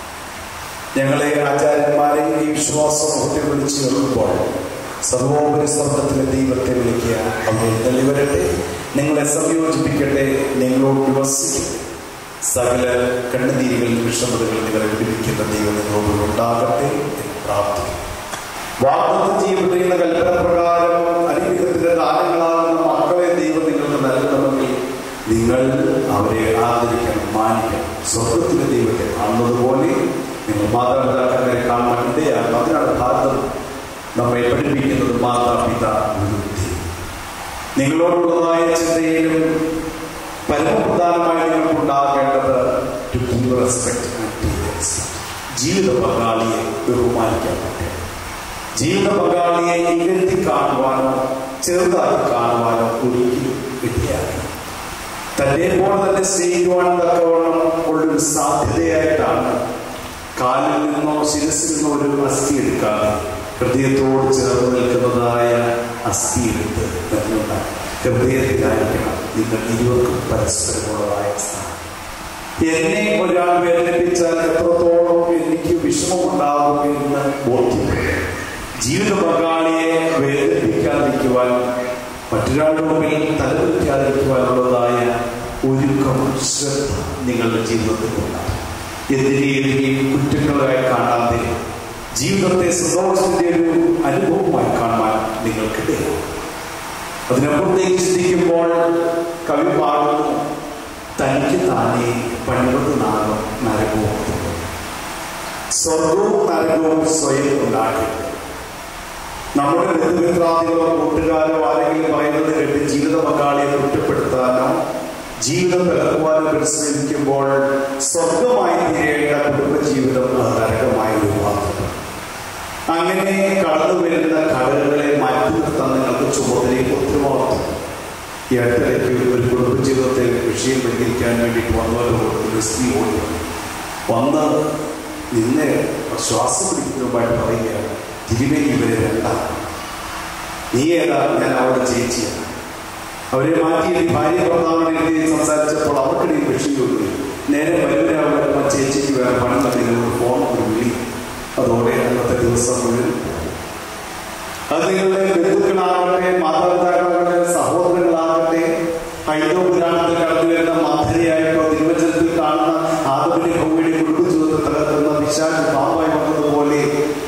ഞങ്ങളെ ആചാര്യന്മാരെ ഈ വിശ്വാസ സമൂഹത്തെ വിളിച്ചു ചേർക്കുമ്പോൾ സർവോപരി സ്വർഗത്തിലെ ദൈവത്തെ വിളിക്കുക അവിടെ എഴുന്നള്ളി വരട്ടെ നിങ്ങളെ സംയോജിപ്പിക്കട്ടെ നിങ്ങളോട് വസിക്കട്ടെ സകല കണ്ണുനീരുകൾ വിഷമതകൾ നിങ്ങളെ വിടുവിക്കുന്ന ദൈവം നിങ്ങളോട് ഉണ്ടാകട്ടെ എന്ന് പ്രാർത്ഥിക്കുന്നു വാഗ്ദത്തം ചെയ്യപ്പെട്ടിരിക്കുന്ന കൽപ്പന പ്രകാരം അനുഗ്രഹത്തിന്റെ ദാനങ്ങളാകുന്ന മക്കളെ ദൈവം നിങ്ങൾക്ക് നൽകണമെങ്കിൽ നിങ്ങൾ അവരെ ആദരിക്കണം മാനിക്കണം സ്വർഗത്തിലെ ദൈവത്തെ കാണുന്നത് പോലെ നിങ്ങൾ മാതാപിതാക്കളെ കാണാൻ ഇടയാണ് അതിനാണ് ഭാരതം നമ്മെ പഠിപ്പിക്കുന്നത് മാതാപിതാ വിരുദ്ധി നിങ്ങളോടുള്ളതായ ചിന്തയിലും പരമപ്രധാനമായി നിങ്ങൾക്ക് ഉണ്ടാകേണ്ടത് to give respect and to respect. ജീവിത പങ്കാളിയെ ബഹുമാനിക്കാൻ പറ്റും ജീവിത പങ്കാളിയെ ഇകഴ്ത്തി കാണുവാനോ ചെറുതായി കാണുവാനോ ഒരിക്കലും ഇടയാകണം തന്നെ പോലെ തന്നെ സ്നേഹിക്കുവാൻ തക്കവണ്ണം ഉള്ളൊരു സാധ്യതയായിട്ടാണ് കാലിൽ നിന്നോ ശിരസിൽ നിന്നോ ഒരു അസ്ഥി എടുക്കാതെ ഹൃദയത്തോട് ചേർന്ന് നിൽക്കുന്നതായ അസ്ഥി എടുത്ത് നിന്നുള്ള ഹൃദയത്തിലായിരിക്കണം നിങ്ങൾ ഇരുവർക്കും പരസ്പരമുള്ളതായ സ്ഥാനം എന്നെ ഒരാൾ വേദനിപ്പിച്ചാൽ എത്രത്തോളം എനിക്ക് വിഷമമുണ്ടാകും എന്ന് ബോധ്യപ്പെടും ജീവിത പങ്കാളിയെ വേദനിപ്പിക്കാതിരിക്കുവാൻ മറ്റൊരാളുടെ മുമ്പിൽ തലവെക്കാതിരിക്കുവാനുള്ളതായ ഒരുക്കം ശ്രദ്ധ നിങ്ങളുടെ ജീവിതത്തിൽ ഉണ്ടാകും എന്തിനേയും കുറ്റങ്ങളായി കാണാതെ ജീവിതത്തെ സന്തോഷത്തിന്റെ ഒരു അനുഭവമായി കാണാൻ നിങ്ങൾക്കിടയാകും അതിനപ്പുറത്തേക്ക് ചിന്തിക്കുമ്പോൾ കവി പാടുന്നു തനിക്ക് താനെ പണിവത് നാഗം നരകവും സ്വർഗവും നരകവും സ്വയം ഉണ്ടാക്കി നമ്മുടെ ബന്ധുമിത്രാദികളോ കൂട്ടുകാരോ ആരെങ്കിലും പറയുന്നത് കേട്ട് ജീവിത പങ്കാളിയെ കുറ്റപ്പെടുത്താനോ ജീവിതം പിളർക്കുവാനോ പരിശ്രമിക്കുമ്പോൾ സ്വർഗമായി തീരേണ്ട കുടുംബജീവിതം അത് നരകമായി രൂപാന്തരം അങ്ങനെ കടന്നു വരുന്ന കടലുകളെ മാറ്റി നിർത്താൻ നിങ്ങൾക്ക് ചുമതലയും ഉത്തരവാദിത്വം ഈ അടുത്തിടയ്ക്ക് ഒരു കുടുംബജീവിതത്തെ വിഷയം പരിഹരിക്കാൻ വേണ്ടിയിട്ട് വന്നവരോട് ഒരു സ്ത്രീ ഓടി വന്നു. വന്ന് നിന്നെ ശ്വാസം പിടിക്കുന്നതുമായിട്ട് പറയുകയാണ് തിരുമേനി ഇവരെ രണ്ടാണ് നീ ഏതാ ഞാൻ അവിടെ ചേച്ചിയാണ് അവരെ മാറ്റി ഭാര്യ ഭർത്താവിനെ സംസാരിച്ചപ്പോൾ അവർക്കിടയിൽ വിഷയമൊന്നും നേരെ വരുന്നവരപ്പം ചേച്ചിക്ക് വേറെ പണം തന്നില്ല ഒരു ഫോൺ ഒരു വിളി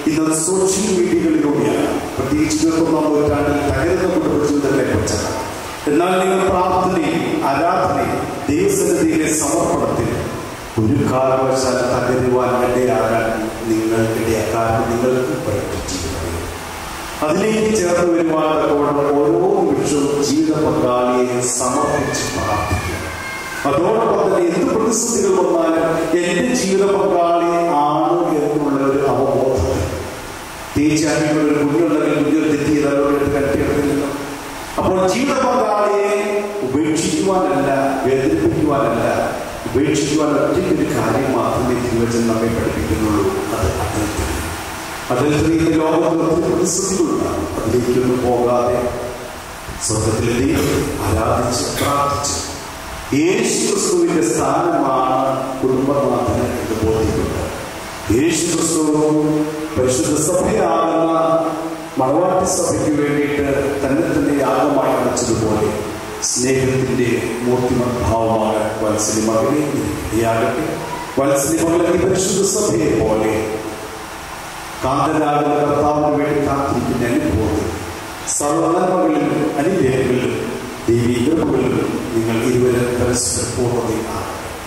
ഇന്നത് സോഷ്യൽ മീഡിയകളിലൂടെയാണ് പ്രത്യേകിച്ച് ഇരുപത്തൊന്നാം നൂറ്റാണ്ടിൽ തകരുന്ന കുടുംബജീവിതത്തെ കുറിച്ചാണ് എന്നാൽ നിങ്ങൾ പ്രാർത്ഥനയും ആരാധനയും ദൈവസന്നിധിയിലെ സമർപ്പണത്തിൽ ഒരു കാരണവശാൽ തകരുവാൻ ഇടയാകാൻ നിങ്ങൾ ഇടയാക്കാൻ നിങ്ങൾക്ക് പ്രകടിപ്പിച്ചിരിക്കുന്നത് അതിലേക്ക് ചേർന്ന് വരുവാൻ തക്കവണ്ണം ഓരോ നിമിഷവും ജീവിത പങ്കാളിയെ സമർപ്പിച്ച് പ്രാർത്ഥിക്കുക അതോടൊപ്പം തന്നെ എന്ത് പ്രതിസന്ധികൾ വന്നാലും എന്റെ ജീവിത പങ്കാളി ആണ് എന്നുള്ള ഒരു അവബോധം തീർച്ചയായും ഒരു കുഞ്ഞുണ്ടെങ്കിൽ കുഞ്ഞു തെറ്റ് ചെയ്തവരോട് കട്ടിയെടുത്തില്ല അപ്പോൾ ജീവിത പങ്കാളിയെ ഉപേക്ഷിക്കുവാനല്ല വേദനിപ്പിക്കുവാനല്ല ഉപേക്ഷിക്കുവാൻ ഒറ്റയ്ക്കൊരു കാര്യം മാത്രമേ തിരുവചനം നമ്മെ പഠിപ്പിക്കുന്നുള്ളൂ അത് അതിൽ അതിൽ സ്ത്രീയുടെ ലോകത്തിൽ ഒത്തിരി പ്രതിസന്ധികളുണ്ടാകും അതിലേക്കൊന്നും പോകാതെ സ്വർഗത്തിലെ ദൈവത്തെ ആരാധിച്ച് പ്രാർത്ഥിച്ച് യേശു ക്രിസ്തുവിന്റെ സ്ഥാനമാണ് കുടുംബനാഥന് എന്ന് ബോധ്യപ്പെട്ടു യേശു ക്രിസ്തുവും പരിശുദ്ധ സഭയാകുന്ന മണവാട്ടി സഭയ്ക്ക് വേണ്ടിയിട്ട് തന്നെ തന്നെ യാഗമായി അടച്ചതുപോലെ സ്നേഹത്തിന്റെ മൂർത്തിമദ്ഭാവമായ വത്സലി മകനെ ഇടയാകട്ടെ വത്സലി മകളെ ഈ പരിശുദ്ധ സഭയെ പോലെ കാന്തനാകുന്ന കർത്താവിന് വേണ്ടി കാത്തിരിക്കുന്ന അനുഭവത്തിൽ സർവനന്മകളിലും അനുഗ്രഹങ്ങളിലും ദൈവീകൃപകളിലും നിങ്ങൾ ഇരുവരും പരസ്പരം പൂർണ്ണതയാണ്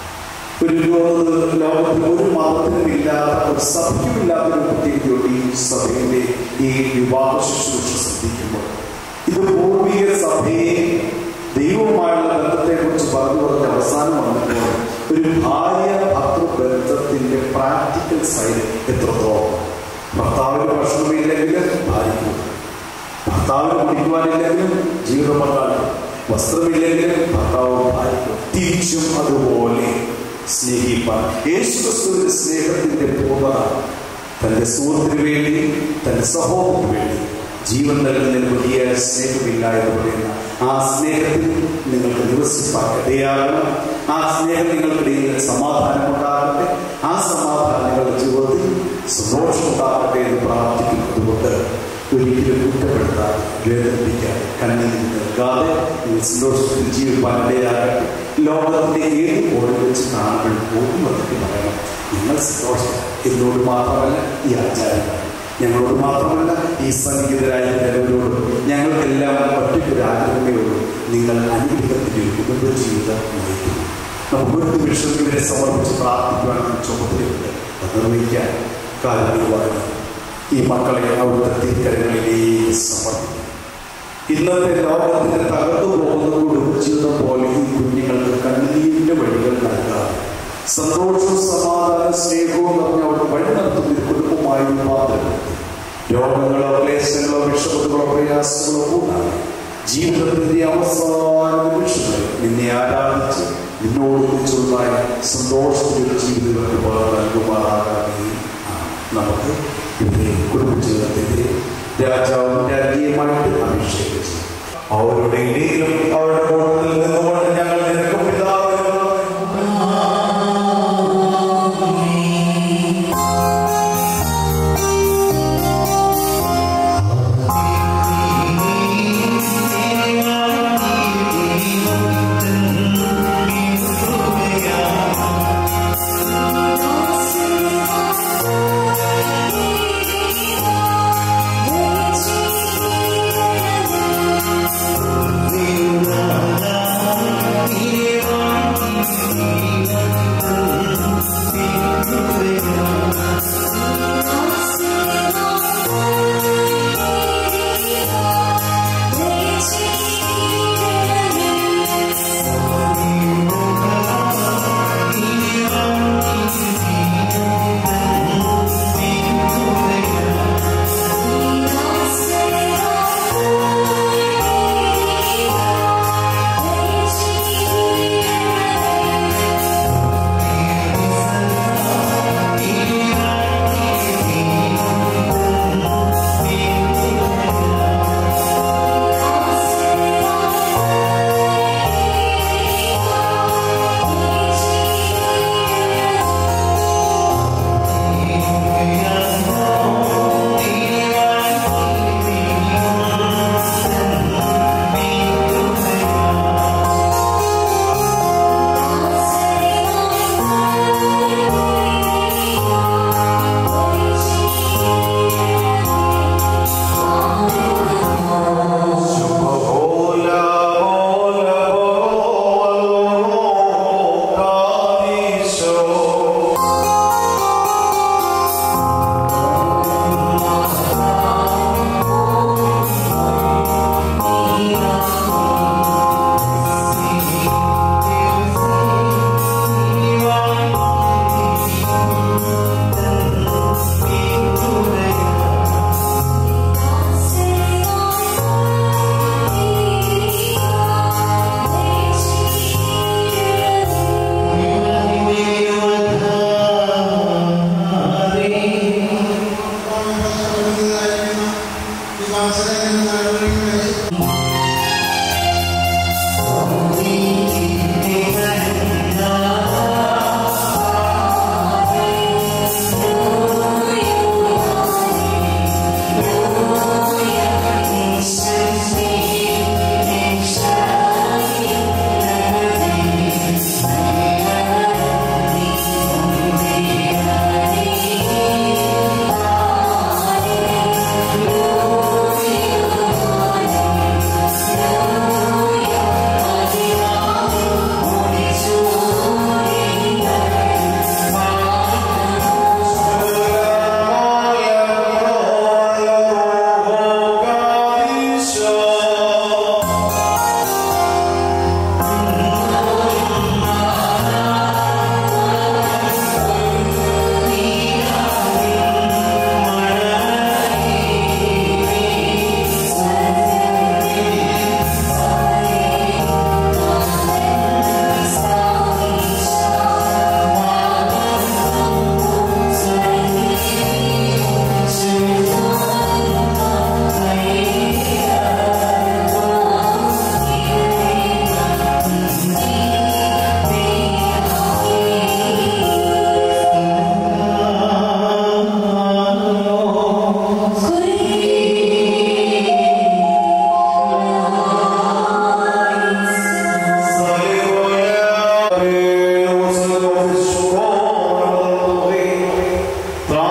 ഒരു ലോകത്ത് ലോകത്തിൽ ഒരു മതത്തിനും ഇല്ലാത്ത ഒരു സഭയ്ക്കും ഇല്ലാത്ത ഒരു പ്രത്യേകതയുണ്ട് ഈ സഭയുടെ ഈ വിവാഹ ശുശ്രൂഷ ശ്രദ്ധിക്കുമ്പോൾ ഇത് പൂർവിക സഭയെ ദൈവവുമായുള്ള ബന്ധത്തെ കുറിച്ച് പറഞ്ഞു പറഞ്ഞ അവസാനം വന്നപ്പോൾ ഒരു ഭാര്യ ഭർത്തൃ ബന്ധത്തിന്റെ പ്രാക്ടിക്കൽ സൈഡ് എത്രത്തോളം ഭർത്താവിന് ഭക്ഷണമില്ലെങ്കിലും ഭാര്യയ്ക്കും ഭർത്താവിന് കുടിക്കുവാനില്ലെങ്കിലും ജീവിത പങ്കാളി വസ്ത്രമില്ലെങ്കിലും ഭർത്താവ് ഭാര്യയ്ക്കും തിരിച്ചും അതുപോലെ സ്നേഹിപ്പാൻ യേശുക്രിസ്തുവിന്റെ സ്നേഹത്തിന്റെ പൂർണ്ണത തന്റെ സുഹൃത്തിന് വേണ്ടി തന്റെ സഹോദരന് വേണ്ടി ജീവൻ നൽകുന്നതിന് വലിയ സ്നേഹമില്ല എന്ന് പറയുന്ന ആ സ്നേഹത്തിൽ നിങ്ങൾക്ക് നിവസിപ്പാൻ ഇടയാകണം ആ സ്നേഹം നിങ്ങൾക്കിടയിൽ സമാധാനം ഉണ്ടാകട്ടെ ആ സമാധാനം നിങ്ങളുടെ ജീവിതത്തിൽ സന്തോഷം ഉണ്ടാകട്ടെ എന്ന് പ്രാർത്ഥിക്കുന്നതുകൊണ്ട് ഒരിക്കലും കുറ്റപ്പെടുത്താൻ വേദനിപ്പിക്കാൻ കണ്ണീരിൽ നിൽക്കാതെ നിങ്ങൾ സന്തോഷത്തിൽ ജീവിക്കാൻ ഇടയാകട്ടെ ലോകത്തിന്റെ ഏത് കോണിൽ വെച്ച് കാണുമ്പോൾ പോകും വന്നിട്ട് പറയണം നിങ്ങൾ സന്തോഷം എന്നോട് മാത്രമല്ല ഈ ആചാര്യങ്ങൾ ഞങ്ങളോട് മാത്രമല്ല ഈ സന്നിഹിതരായ ജനങ്ങളോട് ഞങ്ങൾക്കെല്ലാം ഒറ്റയ്ക്കൊരു ആഗ്രഹമേ ഉള്ളൂ നിങ്ങൾ അനുഗ്രഹത്തിന്റെ ഒരു കുടുംബജീവിതം നയിക്കുന്നു നമുക്ക് ഒരു നിമിഷം ഇവരെ സമർപ്പിച്ച് പ്രാർത്ഥിക്കുവാൻ ചുമതലയുണ്ട് അത് നിർവഹിക്കാൻ കാലങ്ങളുവാണ് ഈ മക്കളെ അവിടുത്തെ തിരിക്കരങ്ങളിലേക്ക് സമർപ്പിക്കും ഇന്നത്തെ ലോകത്തിന്റെ തകർന്നു പോകുന്ന കുടുംബജീവിതം പോലെ ഈ കുഞ്ഞുങ്ങൾക്ക് കണ്ണീരിന്റെ വഴികൾ നൽകാതെ സന്തോഷവും സമാധാന സ്നേഹവും നിറഞ്ഞ അവിടെ വഴി നടത്തുന്ന ഒരു കുടുംബമായി മാതൃപ്പെടുത്തി രോഗങ്ങളോ ക്ലേശങ്ങളോ വിഷമതകളോ പ്രയാസങ്ങളോ കൂടാതെ ജീവിതത്തിന്റെ അവസാന നിമിഷങ്ങളിൽ നിന്നെ ആരാധിച്ച് നിന്നോട് ഒന്നിച്ചുള്ളതായ സന്തോഷത്തിന്റെ ജീവിതങ്ങൾക്ക് പകർന്നു നൽകുമാറാകാതെ നമുക്ക് ഇവരെ കുടുംബജീവിതത്തിന്റെ രാജാവും രാജ്യമായിട്ട് അഭിഷേകിച്ചു അവരുടെ ഇടയിലും അവരുടെ കൂട്ടത്തിൽ നിന്നുകൊണ്ട് ഞങ്ങൾ നിനക്ക് പിതാവിനും Thank you.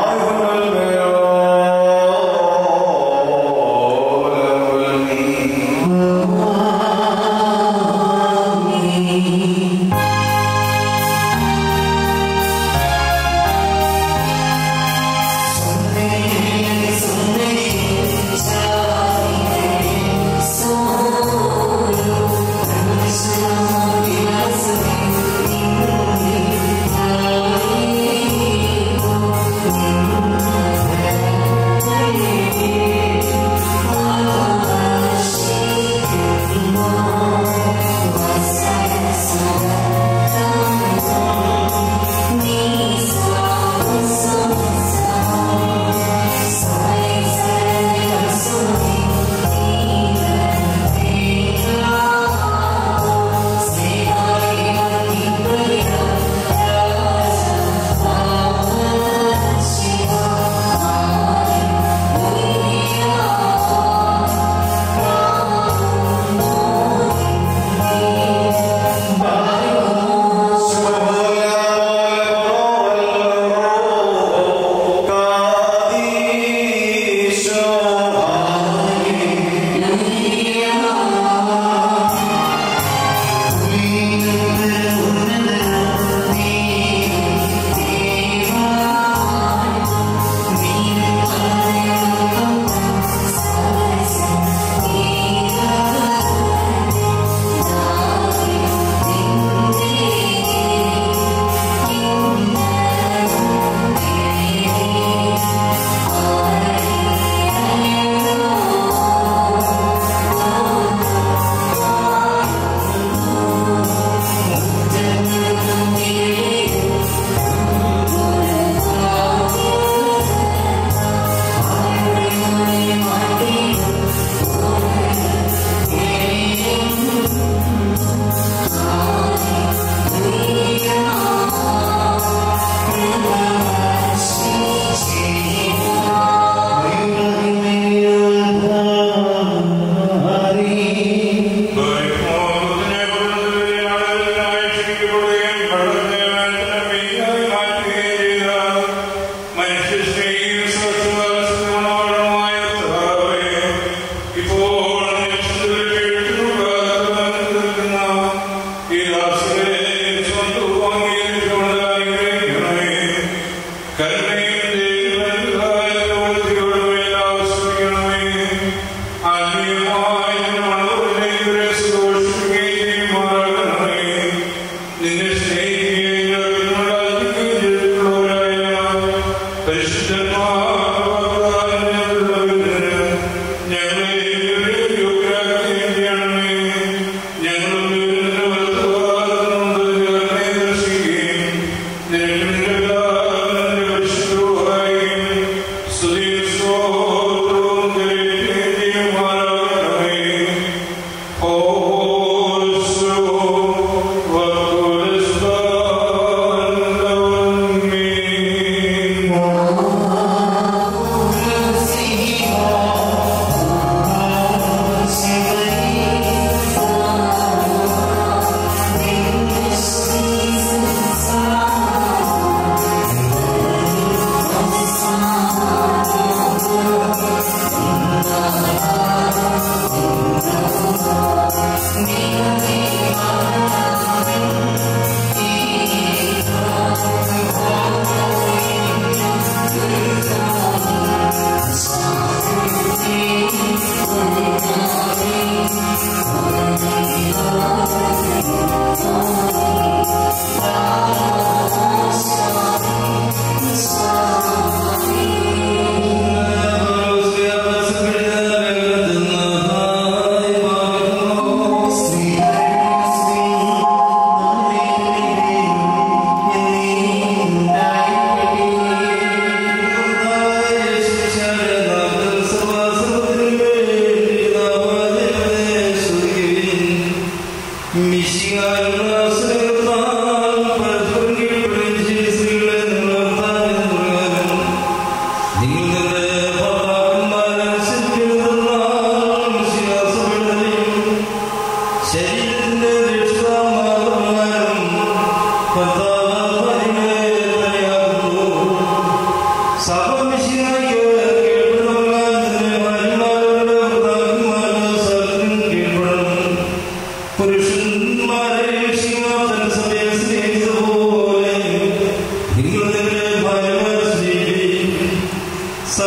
സഭ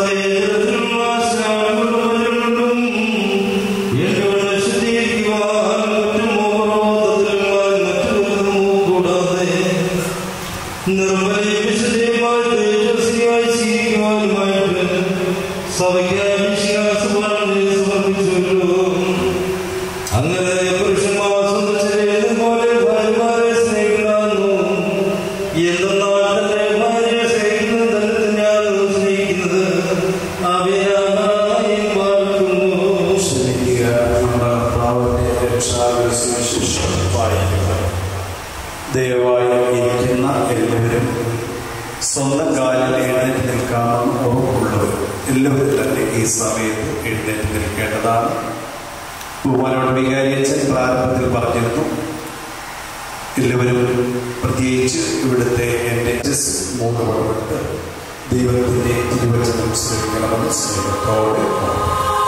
അങ്ങനെ പുരുഷന്മാർ സ്വന്തം പോലെ ഭാര്യമാരെ സ്നേഹിക്കുന്നു എന്തെന്നാൽ തന്റെ ഭാര്യയെ സ്നേഹിക്കുന്നത് തന്നെ തന്നെയാണ് സ്നേഹിക്കുന്നത് അവയായി പാർക്കുന്നു ക്ഷമിക്കുക നമ്മുടെ കർത്താവിന്റെ രക്ഷാകര സുവിശേഷം വായിക്കുക ദയവായി ഇരിക്കുന്ന എല്ലാവരും സ്വന്തം കാലിൽ എഴുന്നേറ്റ് നിൽക്കാമെന്ന് ഉറപ്പുള്ളവർ എല്ലാവരും തന്നെ ഈ സമയത്ത് എഴുന്നേറ്റ് നിൽക്കേണ്ടതാണ് ബഹുമാനോട് വികാരിയച്ഛൻ പ്രാരംഭത്തിൽ പറഞ്ഞിരുന്നു എല്ലാവരും പ്രത്യേകിച്ച് ഇവിടുത്തെ എൻ്റെ ജസ് മൂന്ന് പടപെട്ട് ദൈവത്തിൻ്റെ തിരുവചനം ശ്രമിക്കണമെന്ന് സ്നേഹത്തോടെ ഓർമ്മിക്കുന്നു.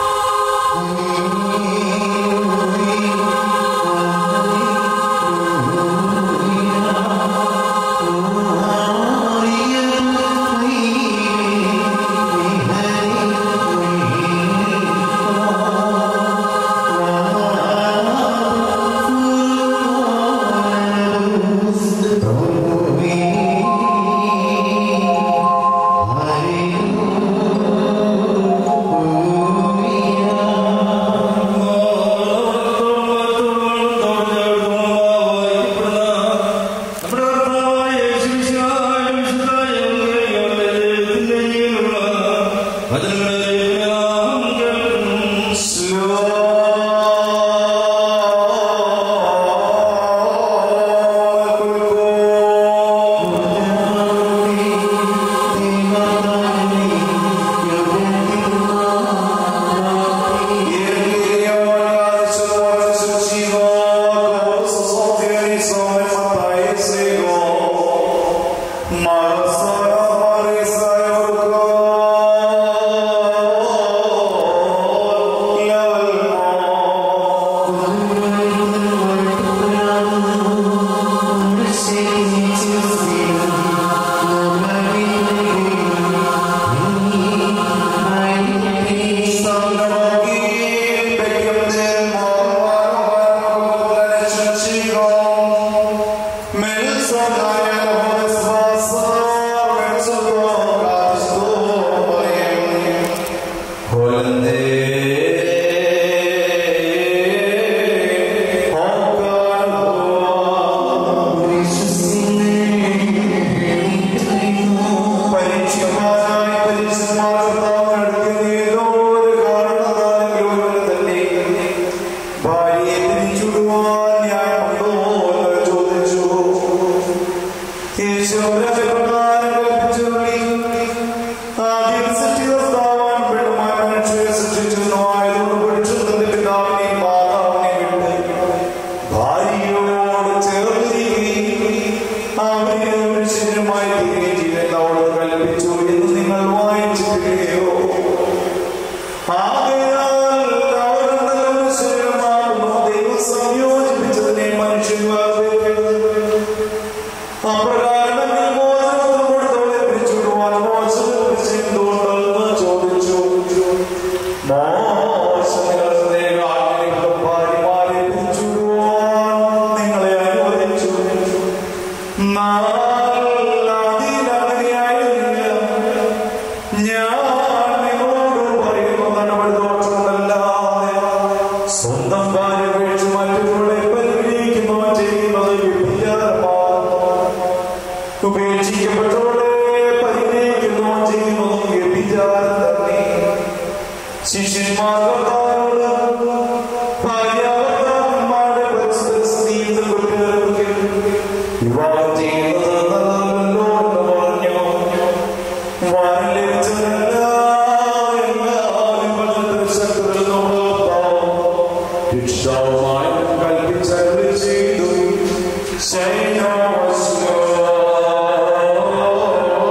സ്വന്തം ഭാര്യ വീഴ്ച മറ്റുള്ളവരെ പരിഗണിക്കുന്നവൻ ചെയ്യുന്നത് വ്യഭിചാരമാണ്. ഉപേക്ഷിക്കപ്പെട്ടവളെ പരിഗണിക്കുന്നവൻ ചെയ്യുന്നതും വ്യഭിചാരം തന്നെ ശിഷ്യന്മാർ കർത്താവിനോട് ഭാര്യാഭർത്താക്കന്മാരുടെ പരസ്പര സ്നേഹത്തിൽ കുറ്റകരമെങ്കിൽ വിവാഹം ചെയ്യുന്നത് നല്ലതല്ലോ എന്ന് പറഞ്ഞു വാരം ലഭിച്ചതല്ല എല്ലാവരും വളരെ ശക്തരിൽ നോക്കാം രക്ഷിതാവുമായി കൽപ്പിച്ചരുളി ചെയ്തു ശൈനോസ്ലോ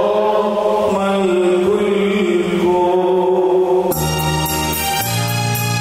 മൽകുൽകോ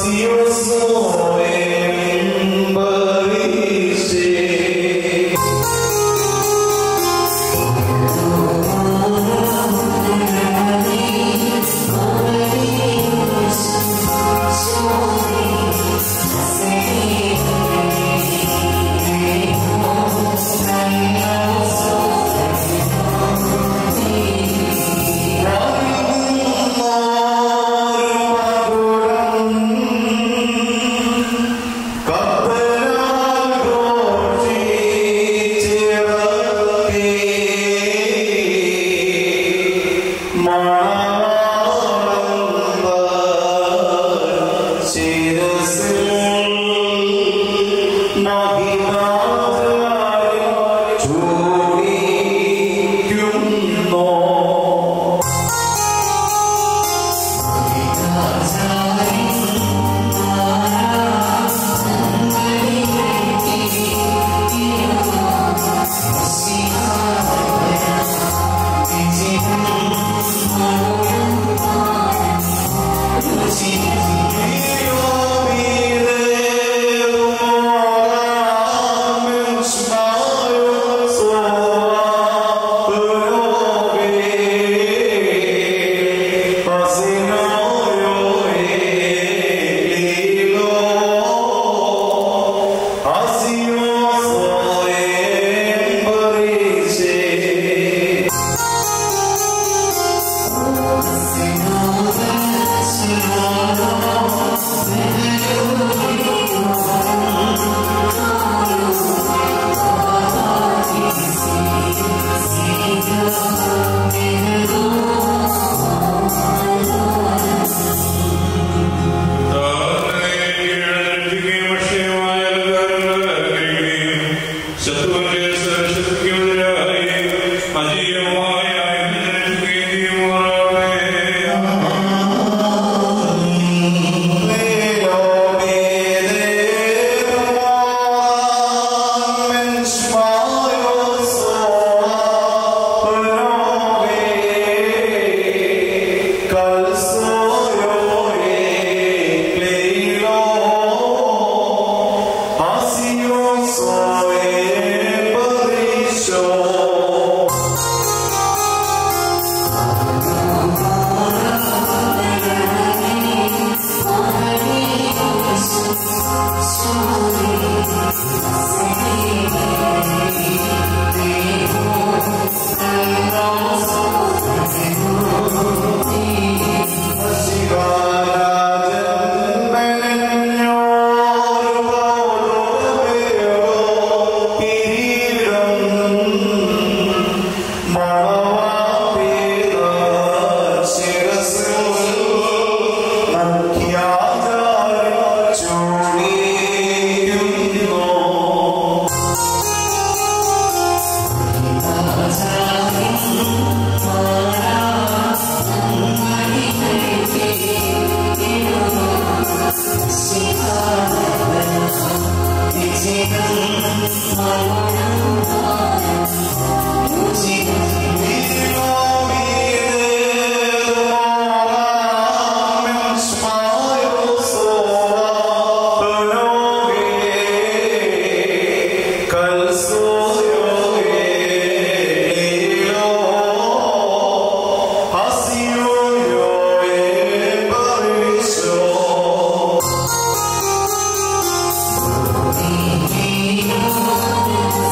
Thank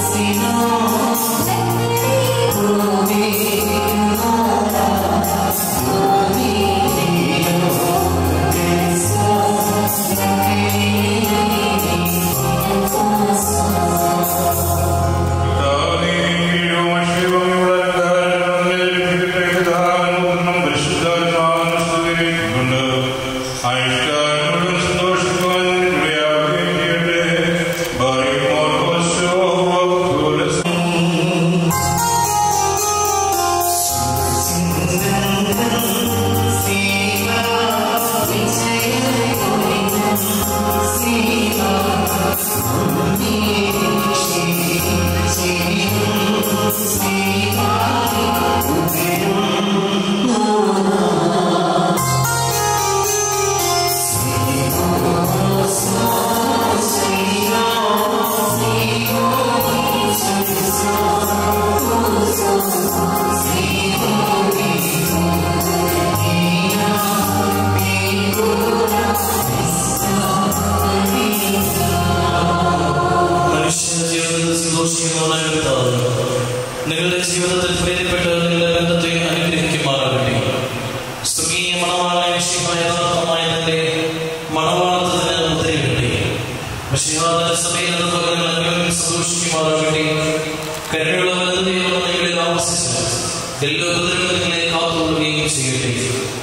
മണവാളത്തിന് മുദ്രയിടട്ടെ മഷിഹാദന സഭയിൽ എന്ന പകരം അന്യോന്യം സന്തോഷിക്കുമാറാകട്ടെ കരുണയുള്ള വലത് ദൈവം നിങ്ങളിൽ ആവസിച്ച് എല്ലാ ഉപദ്രവങ്ങളും നിങ്ങളെ കാത്തുകൊള്ളുകയും ചെയ്യട്ടെ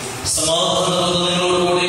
സമാധാന നിങ്ങളോടുകൂടെ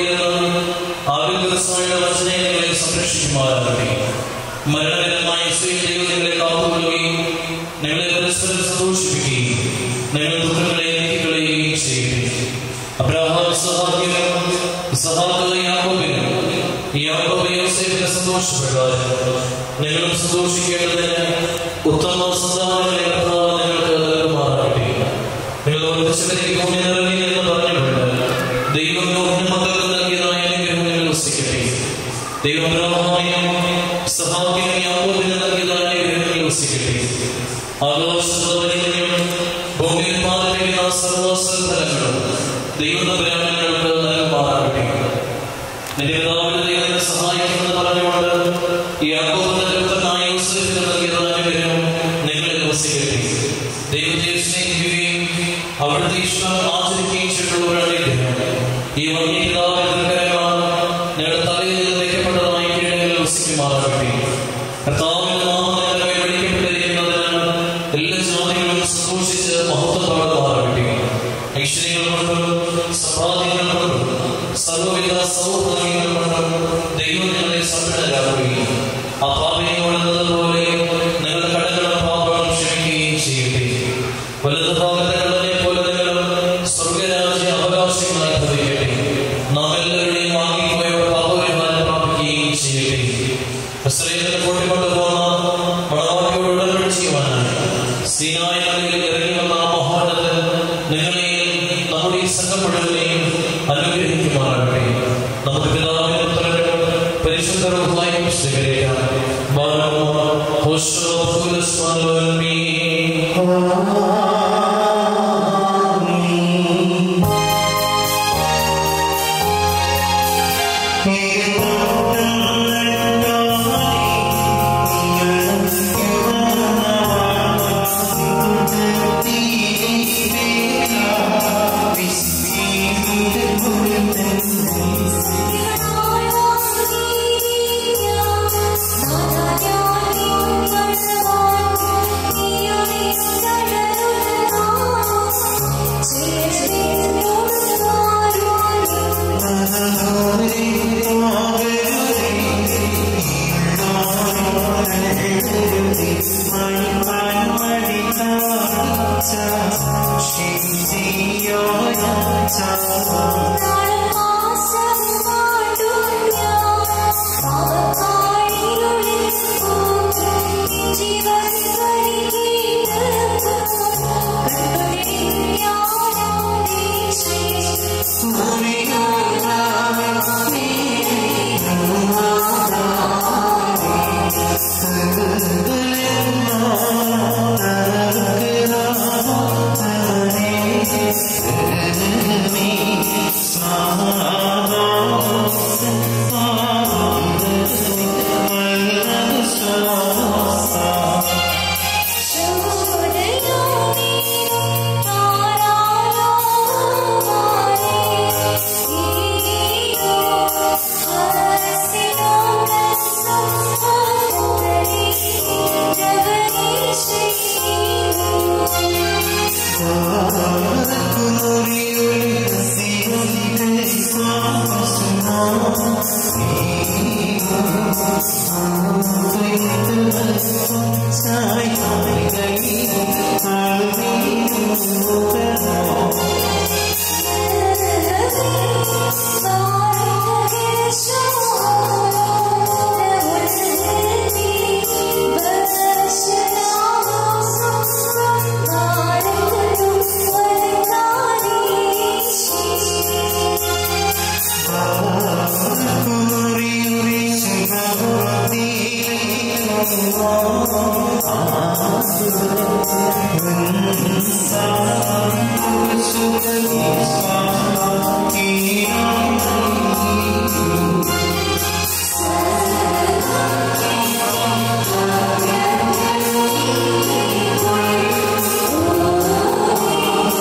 ആരോഗ്യവസായ വചനങ്ങളെ സംരക്ഷിക്കുമാറാകട്ടെ മരണകരമായ സ്വയം ദൈവം നിങ്ങളെ കാത്തുകൊള്ളുകയും നിങ്ങളെ പരസ്പരം സന്തോഷിപ്പിക്കുകയും നിങ്ങൾ ദുഃഖങ്ങളെ നീക്കിക്കളയുകയും ചെയ്യട്ടെ അബ്രഹാം സഹാക്യനും സഹാക്ക യാക്കോബിനും യാക്കോബ് യോസേഫിനെ സന്തോഷപ്പെടാതെ നിങ്ങളും സന്തോഷിക്കേണ്ടതിന് ഉത്തമ സന്താനങ്ങളെ കർത്താവ് നിങ്ങൾക്ക് നൽകുമാറാകട്ടെ നിങ്ങൾ ഒന്നിച്ചവരെ ഭൂമി നിറങ്ങി എന്ന് പറഞ്ഞിട്ടുണ്ട് ദൈവം ലോകത്തിന് മക്കൾക്ക് നൽകിയതായ അനുഗ്രഹം നിങ്ങൾ വസിക്കട്ടെ ദൈവം അബ്രഹാമിനും സഹാക്യനും യാക്കോബിനും നൽകിയതായ അനുഗ്രഹം നിങ്ങൾ വസിക്കട്ടെ ആഘോഷത്തോടെയും ഭൂമിയിൽ പാലിക്കുന്ന സർവസൽഫലങ്ങളും ദൈവതപരാമങ്ങൾക്ക് നൽകുമാറാകട്ടെ നിന്റെ പിതാവിന്റെ ദൈവത്തെ സഹായിക്കുമെന്ന് പറഞ്ഞുകൊണ്ട് യാക്കോബിന്റെ പുത്രനായ യോസേഫിന് നൽകിയതായ അനുഗ്രഹം നിങ്ങളിൽ വസിക്കട്ടെ ദൈവത്തെ സ്നേഹിക്കുകയും അവിടുത്തെ ഇഷ്ടം ആചരിക്കുകയും ചെയ്തിട്ടുള്ളവരുടെ അനുഗ്രഹം ഈ വന്യ പിതാവിന്റെ ദുർക്കരമാണ് നിങ്ങളുടെ തലയിൽ നിന്ന് വയ്ക്കപ്പെട്ടതായ കീഴങ്ങളിൽ വസിക്കുമാറാകട്ടെ കർത്താവിന്റെ നാമം നിങ്ങളുടെ മേൽ വിളിക്കപ്പെട്ടിരിക്കുന്നതിനാൽ എല്ലാ ജാതികളും സന്തോഷിച്ച് മഹത്വപ്പെടുമാറാകട്ടെ ഐശ്വര്യങ്ങൾ കൊണ്ടും സമ്പാദ്യങ്ങൾ കൊണ്ടും സർവവിധ സൗഹൃദങ്ങൾ കൊണ്ടും ദൈവം നിങ്ങളെ സമ്പന്നരാക്കുകയും ആ പാപിയോടുന്നതുപോലെ നിങ്ങളുടെ കടകളും പാപങ്ങളും ക്ഷമിക്കുകയും ചെയ്യട്ടെ വലതു ഭാഗത്തെ കടലിനെ പോലെ നിങ്ങൾ സ്വർഗരാജ്യ അവകാശങ്ങളായി ഭവിക്കട്ടെ നാം എല്ലാവരുടെയും വാങ്ങിപ്പോയവർ പാപപരിഹാരം പ്രാപിക്കുകയും ചെയ്യട്ടെ ഇസ്രയേലിനെ കൂട്ടിക്കൊണ്ടുപോകുന്ന മണവാട്ടിയോട് ഉടമ്പടി ചെയ്യുവാനായി സീനായ മലയിൽ ഇറങ്ങി വന്ന ആ മഹോന്നതൻ നിങ്ങളെയും നമ്മുടെ ഈ സംഘം മുഴുവനെയും അനുഗ്രഹിക്കുമാറാകട്ടെ നമുക്ക് പിതാവിന്റെ പുത്രനും പരിശുദ്ധ റൂഹായും സ്വീകരിക്കാം ബാലമോ ഹോശോ ഫുലസ്വാലോൽമീ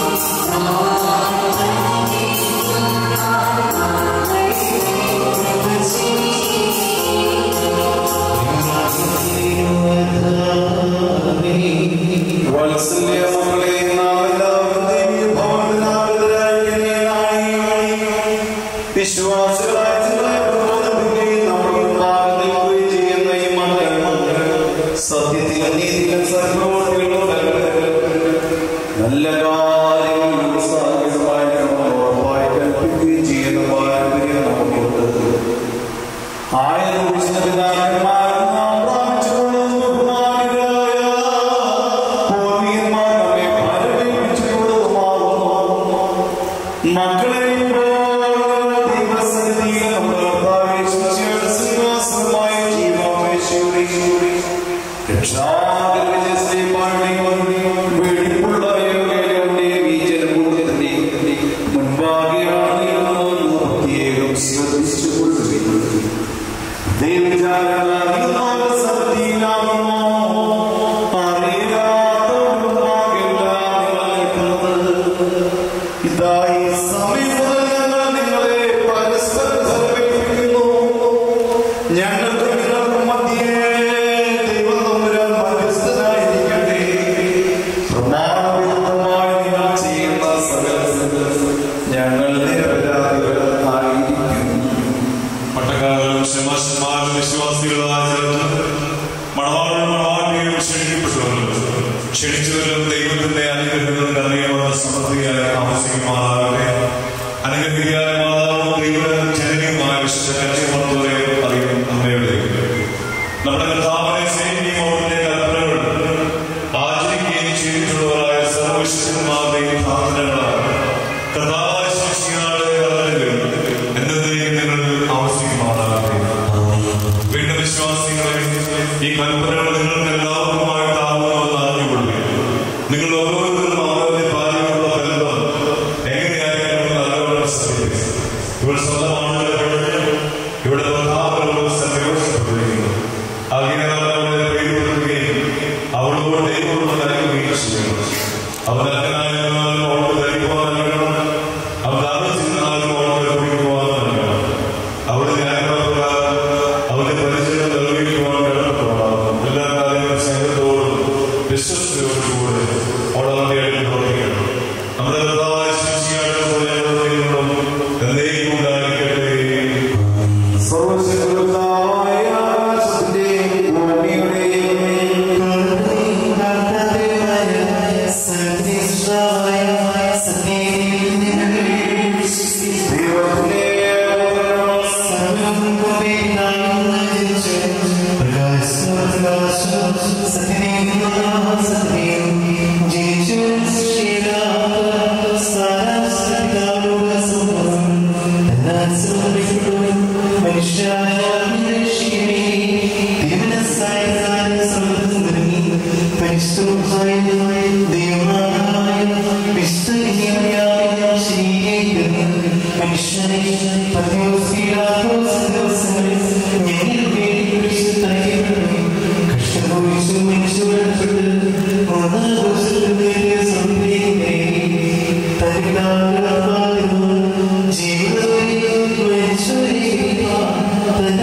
Thank മക്കളെ പ്രത്യേകം ശ്രദ്ധിച്ചുകൊള്ളുകയും ഇതായി സമയം മുതൽ ഞങ്ങൾ നിങ്ങളെ പരസ്പരം സമർപ്പിക്കുന്നു ഞങ്ങൾക്ക് നിങ്ങൾക്ക് മധ്യേ ദൈവം തമ്പുരാൻ മധ്യസ്ഥനായിരിക്കട്ടെ പ്രമാണവിരുദ്ധമായി നിങ്ങൾ ചെയ്യുന്ന സകലത്തിലും ഞങ്ങൾ നിരപരാധികൾ ആയിരിക്കുന്നു പട്ടക്കാരും ശമാശന്മാരും വിശ്വാസികളായ മണവാളും മണവാട്ടിയും ക്ഷണിക്കപ്പെട്ടവരും ക്ഷണിച്ചവരും ദൈവത്തിന്റെ അനുഗ്രഹങ്ങളും കറിയാവുന്ന സമൃദ്ധിയായ താമസിക്കുമാറാകട്ടെ അനുഗ്രഹിക്കായ മാതാവും ദൈവം ജനകീയമായ വിശുദ്ധ കന്യമർത്തോരെ അറിയും അമ്മയുടെ നമ്മുടെ കർത്താവിനെ സ്നേഹിക്കുകയും അവിടുത്തെ കൽപ്പനകൾ ആചരിക്കുകയും ചെയ്തിട്ടുള്ളവരായ സർവവിശുദ്ധന്മാരുടെയും പ്രാർത്ഥനകളാണ് കർത്താവായ ശിശിയാളെ അറിയുകയും എന്നതിലേക്ക് നിങ്ങൾ ആവശ്യമാണാകട്ടെ വീണ്ടും വിശ്വാസികളെ ഈ കൽപ്പനകൾ നിങ്ങൾക്ക് എല്ലാവർക്കുമായിട്ടാകുമെന്ന് അറിഞ്ഞുകൊള്ളുക നിങ്ങൾ ഓരോരുത്തരും അവരുടെ ഭാര്യയോടുള്ള ബന്ധം എങ്ങനെയായിരിക്കും നല്ലവണ്ണം ശ്രദ്ധിക്കുക ഇവൾ സ്വന്തമാണ് ഇവിടെ പ്രധാനപ്പെട്ട സംയോജിക്കപ്പെട്ടിരിക്കുന്നു അതിനാൽ അവളെ പ്രിയപ്പെടുത്തുകയും അവളോട് ദൈവത്തോട് നൽകുകയും ചെയ്യണം അവൻ അല്പനായിരുന്നാലും അവൾക്ക് ധരിക്കുവാൻ നൽകണം അവൻ അറിഞ്ഞിരുന്നാലും അവൾക്ക് കുടിക്കുവാൻ നൽകണം അവളെ ന്യായപ്രകാരം അവന്റെ പരിചയം നിർവഹിക്കുവാൻ കടപ്പെടാം എല്ലാ കാര്യങ്ങളും സ്നേഹത്തോടും വിശ്വസ്തയോടും കൂടെ അവൾ അവന്റെ അടുത്ത് പ്രവർത്തിക്കണം നമ്മുടെ കർത്താവായ ശിശിയായിട്ട് പോലെ ദൈവങ്ങളും എന്നേക്കും ഉണ്ടായിരിക്കട്ടെ സർവശക്തനായ ആകാശത്തിന്റെയും ഭൂമിയുടെയും ദൈവത്തിന്റെ ജീവിതം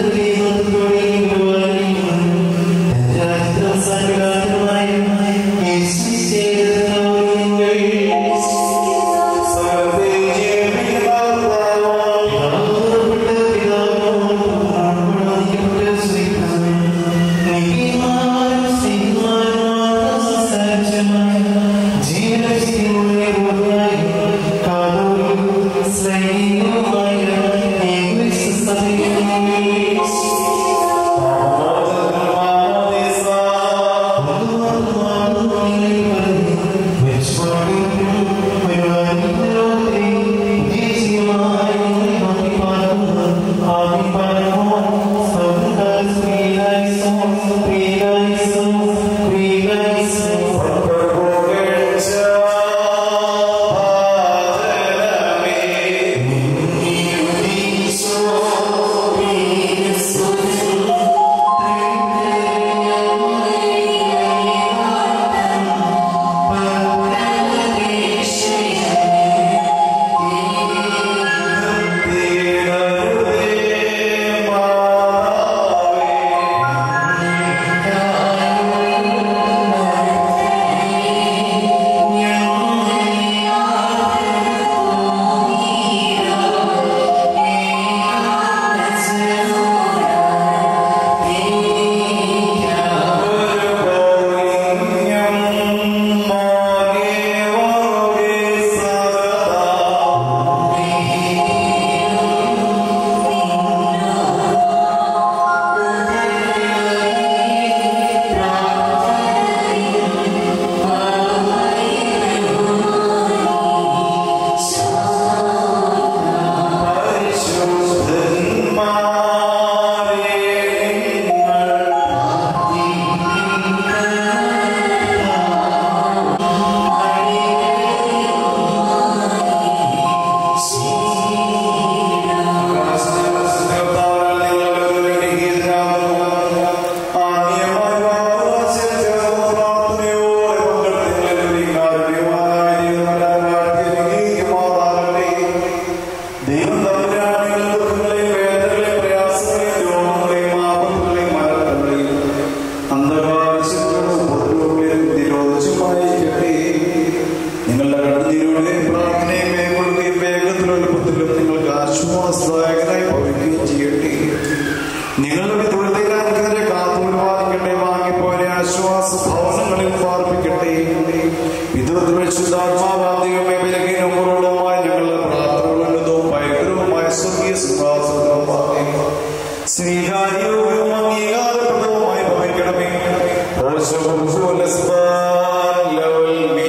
സ്വീകാര്യവും അംഗീകാരപ്രദവുമായി ഭവിക്കണമേ ഓശവും സുലസ്ബാൻ ലവൽ മീ.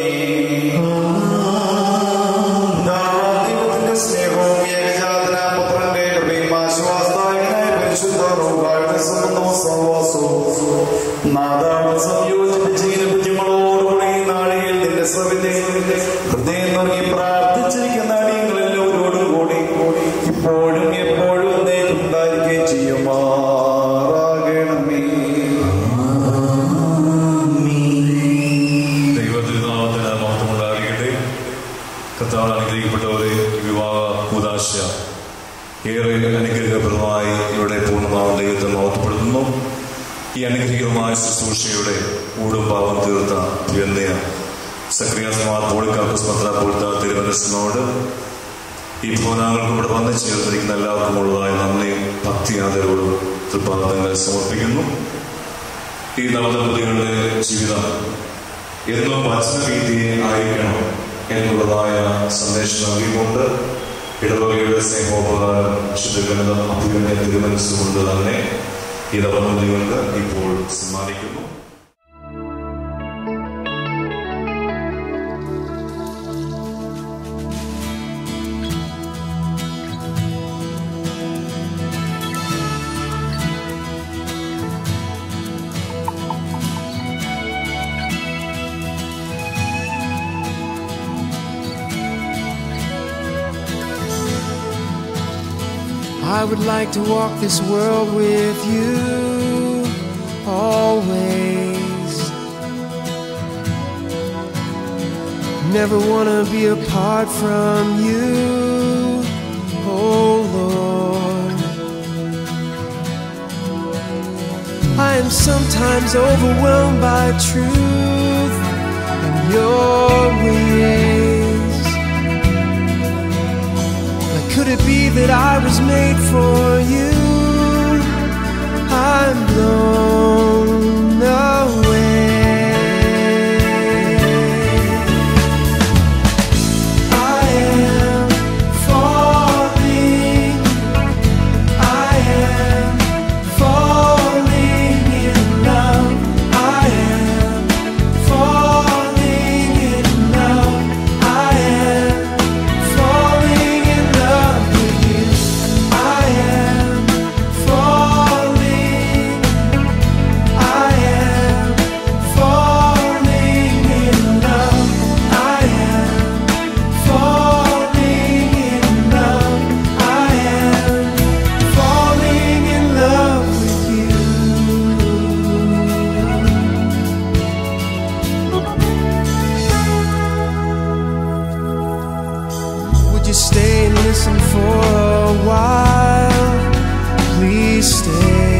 ദൈവത്തിന്റെ സ്നേഹവും ഏകജാതന പുത്രന്റെ കൃപയും ആശ്വാസദായകനായ പരിശുദ്ധ റൂഹായുടെ സംബന്ധവും സഹവാസവും നാദാവ് സംയോജിപ്പിച്ച് ഇങ്ങനെ കുഞ്ഞുങ്ങളോടുകൂടി ഈ നാഴികയിൽ നിന്റെ സവിധേ ഹൃദയം നൽകി പ്രാർത്ഥിച്ചിരിക്കുന്ന അടിയങ്ങളെല്ലാവരോടും കൂടി ഇപ്പോഴും എപ്പോഴും എന്നേക്കും ഉണ്ടായിരിക്കുകയും ചെയ്യുമാറാകണമേ ദൈവത്തിനാമത്തിന് മഹത്വമുണ്ടായിരിക്കട്ടെ കർത്താവ് അനുഗ്രഹിക്കപ്പെട്ടവരെ ഈ വിവാഹ കൂതാശ ഏറെ അനുഗ്രഹപ്രദമായി ഇവിടെ പൂർണ്ണമാവും ദൈവത്തെ മഹത്വപ്പെടുത്തുന്നു ഈ അനുഗ്രഹീതമായ ശുശ്രൂഷയുടെ ഊടും പാവം തീർത്ത ഉയർന്നയ സക്രിയാസ്മാർ പോളിക്കാർക്കസ് പത്ര പോലത്ത തിരുവനന്തപുരത്തിനോട് ഈ ഭവനാങ്ങൾക്ക് ഇവിടെ വന്നു ചേർന്നിരിക്കുന്ന എല്ലാവർക്കും ഉള്ളതായ നന്ദിയും ഭക്തി ആദരവോടും തൃപ്പാദങ്ങൾ സമർപ്പിക്കുന്നു ഈ നവദമ്പതികളുടെ ജീവിതം എന്നും വചനരീതിയെ ആയിരിക്കണം എന്നുള്ളതായ സന്ദേശം നൽകിക്കൊണ്ട് ഇടവകയുടെ സ്നേഹോപകാരം ശുദ്ധഗണിതം അഭിഗണ്യ തിരുമനസ്സുകൊണ്ട് തന്നെ ഈ നവദമ്പതികൾക്ക് ഇപ്പോൾ സമ്മാനിക്കുന്നു I would like to walk this world with you always. Never want to be apart from you, oh Lord. I am sometimes overwhelmed by truth and your ways. Like, could it be that I was made for you? I'm blown away. I am falling. I am falling in love. I am falling in love. I am falling in love with you. I am falling. I am falling in love. I am falling in love. I am falling in love with you. Would you stay and listen for a while? Please stay.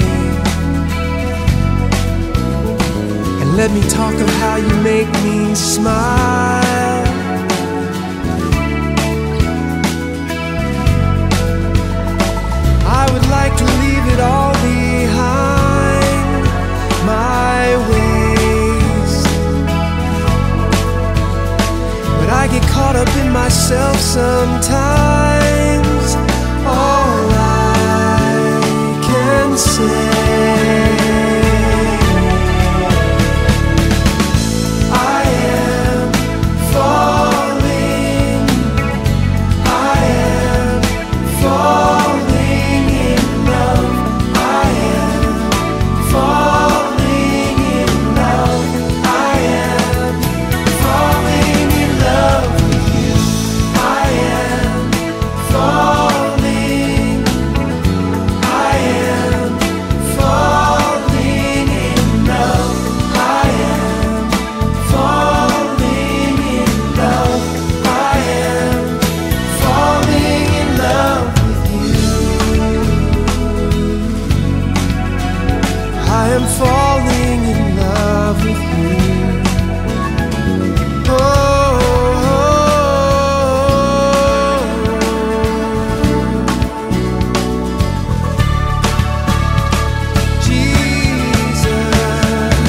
And let me talk of how you make me smile. I would like to leave it all behind my ways. But I get caught up in myself sometimes. All I can say. I am falling. I am falling in love. I am falling in love. I am falling in love with you. I am falling. I am falling in love. I am falling in love. I am falling in love with you. I am falling in love with you. Oh, Jesus.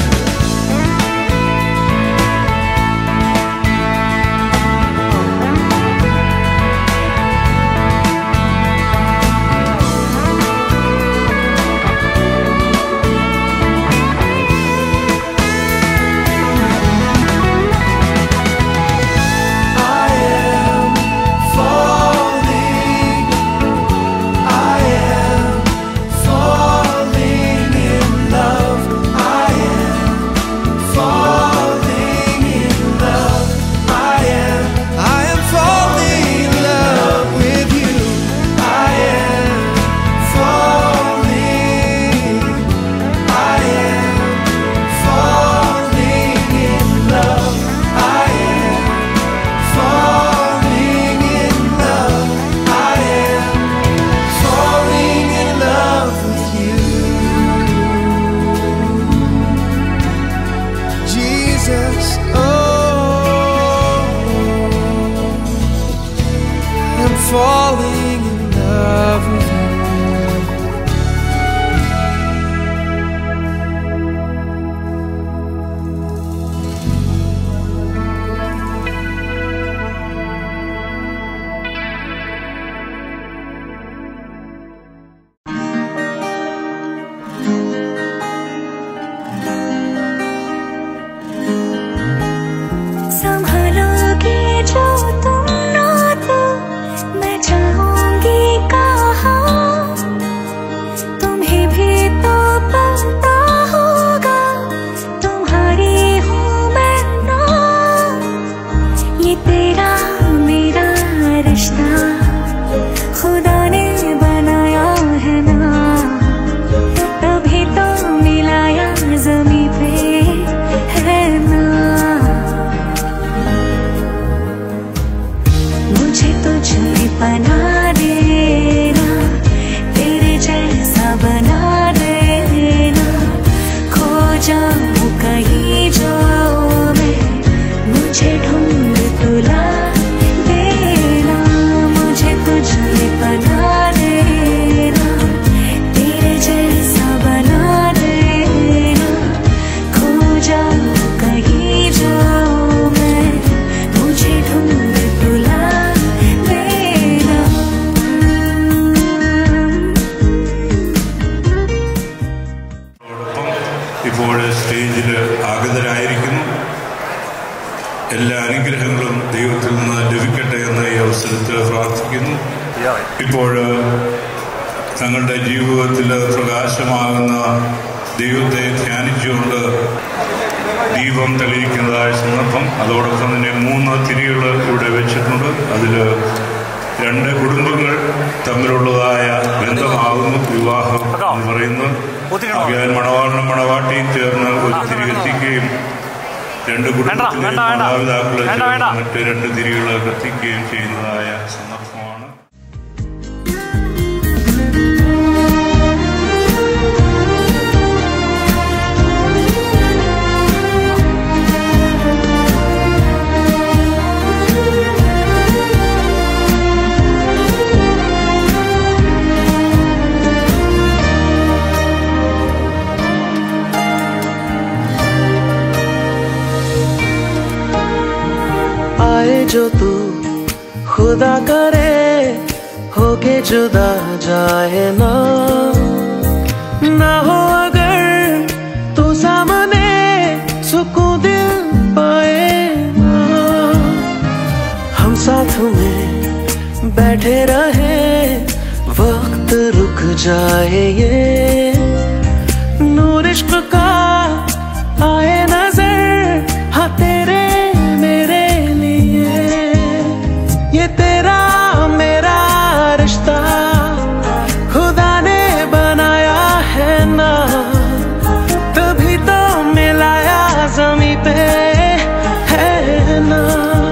സ്റ്റേജിൽ ആഗതരായിരിക്കുന്നു എല്ലാ അനുഗ്രഹങ്ങളും ദൈവത്തിൽ നിന്ന് ലഭിക്കട്ടെ എന്ന് ഈ അവസരത്തിൽ പ്രാർത്ഥിക്കുന്നു ഇപ്പോൾ തങ്ങളുടെ ജീവിതത്തിൽ പ്രകാശമാകുന്ന ദൈവത്തെ ധ്യാനിച്ചുകൊണ്ട് ദീപം തെളിയിക്കുന്നതായ സന്ദർഭം അതോടൊപ്പം തന്നെ മൂന്ന് തിരികൾ ഇവിടെ വെച്ചിട്ടുണ്ട് അതിൽ രണ്ട് കുടുംബങ്ങൾ തമ്മിലുള്ളതായ ബന്ധമാകുന്നു വിവാഹം എന്ന് പറയുന്നത് ആകയാൽ മണവാളിനും മണവാട്ടിയും ചേർന്ന് ഒരു തിരി കത്തിക്കുകയും രണ്ട് കുടുംബത്തിലെയും മാതാപിതാക്കളെ ചേർന്ന് മറ്റ് രണ്ട് തിരികൾ കത്തിക്കുകയും ചെയ്യുന്നതായ സന്ദർഭമാണ് आए जो तू खुदा करे होके जुदा जाए ना ना हो अगर तू सामने सुकून दिल पाए ना हम साथ में बैठे रहे वक्त रुक जाए ये नूर इश्क का आए नजर हाँ तेरे मेरे लिए ये तेरा मेरा रिश्ता खुदा ने बनाया है ना तभी तो मिलाया जमी पे है ना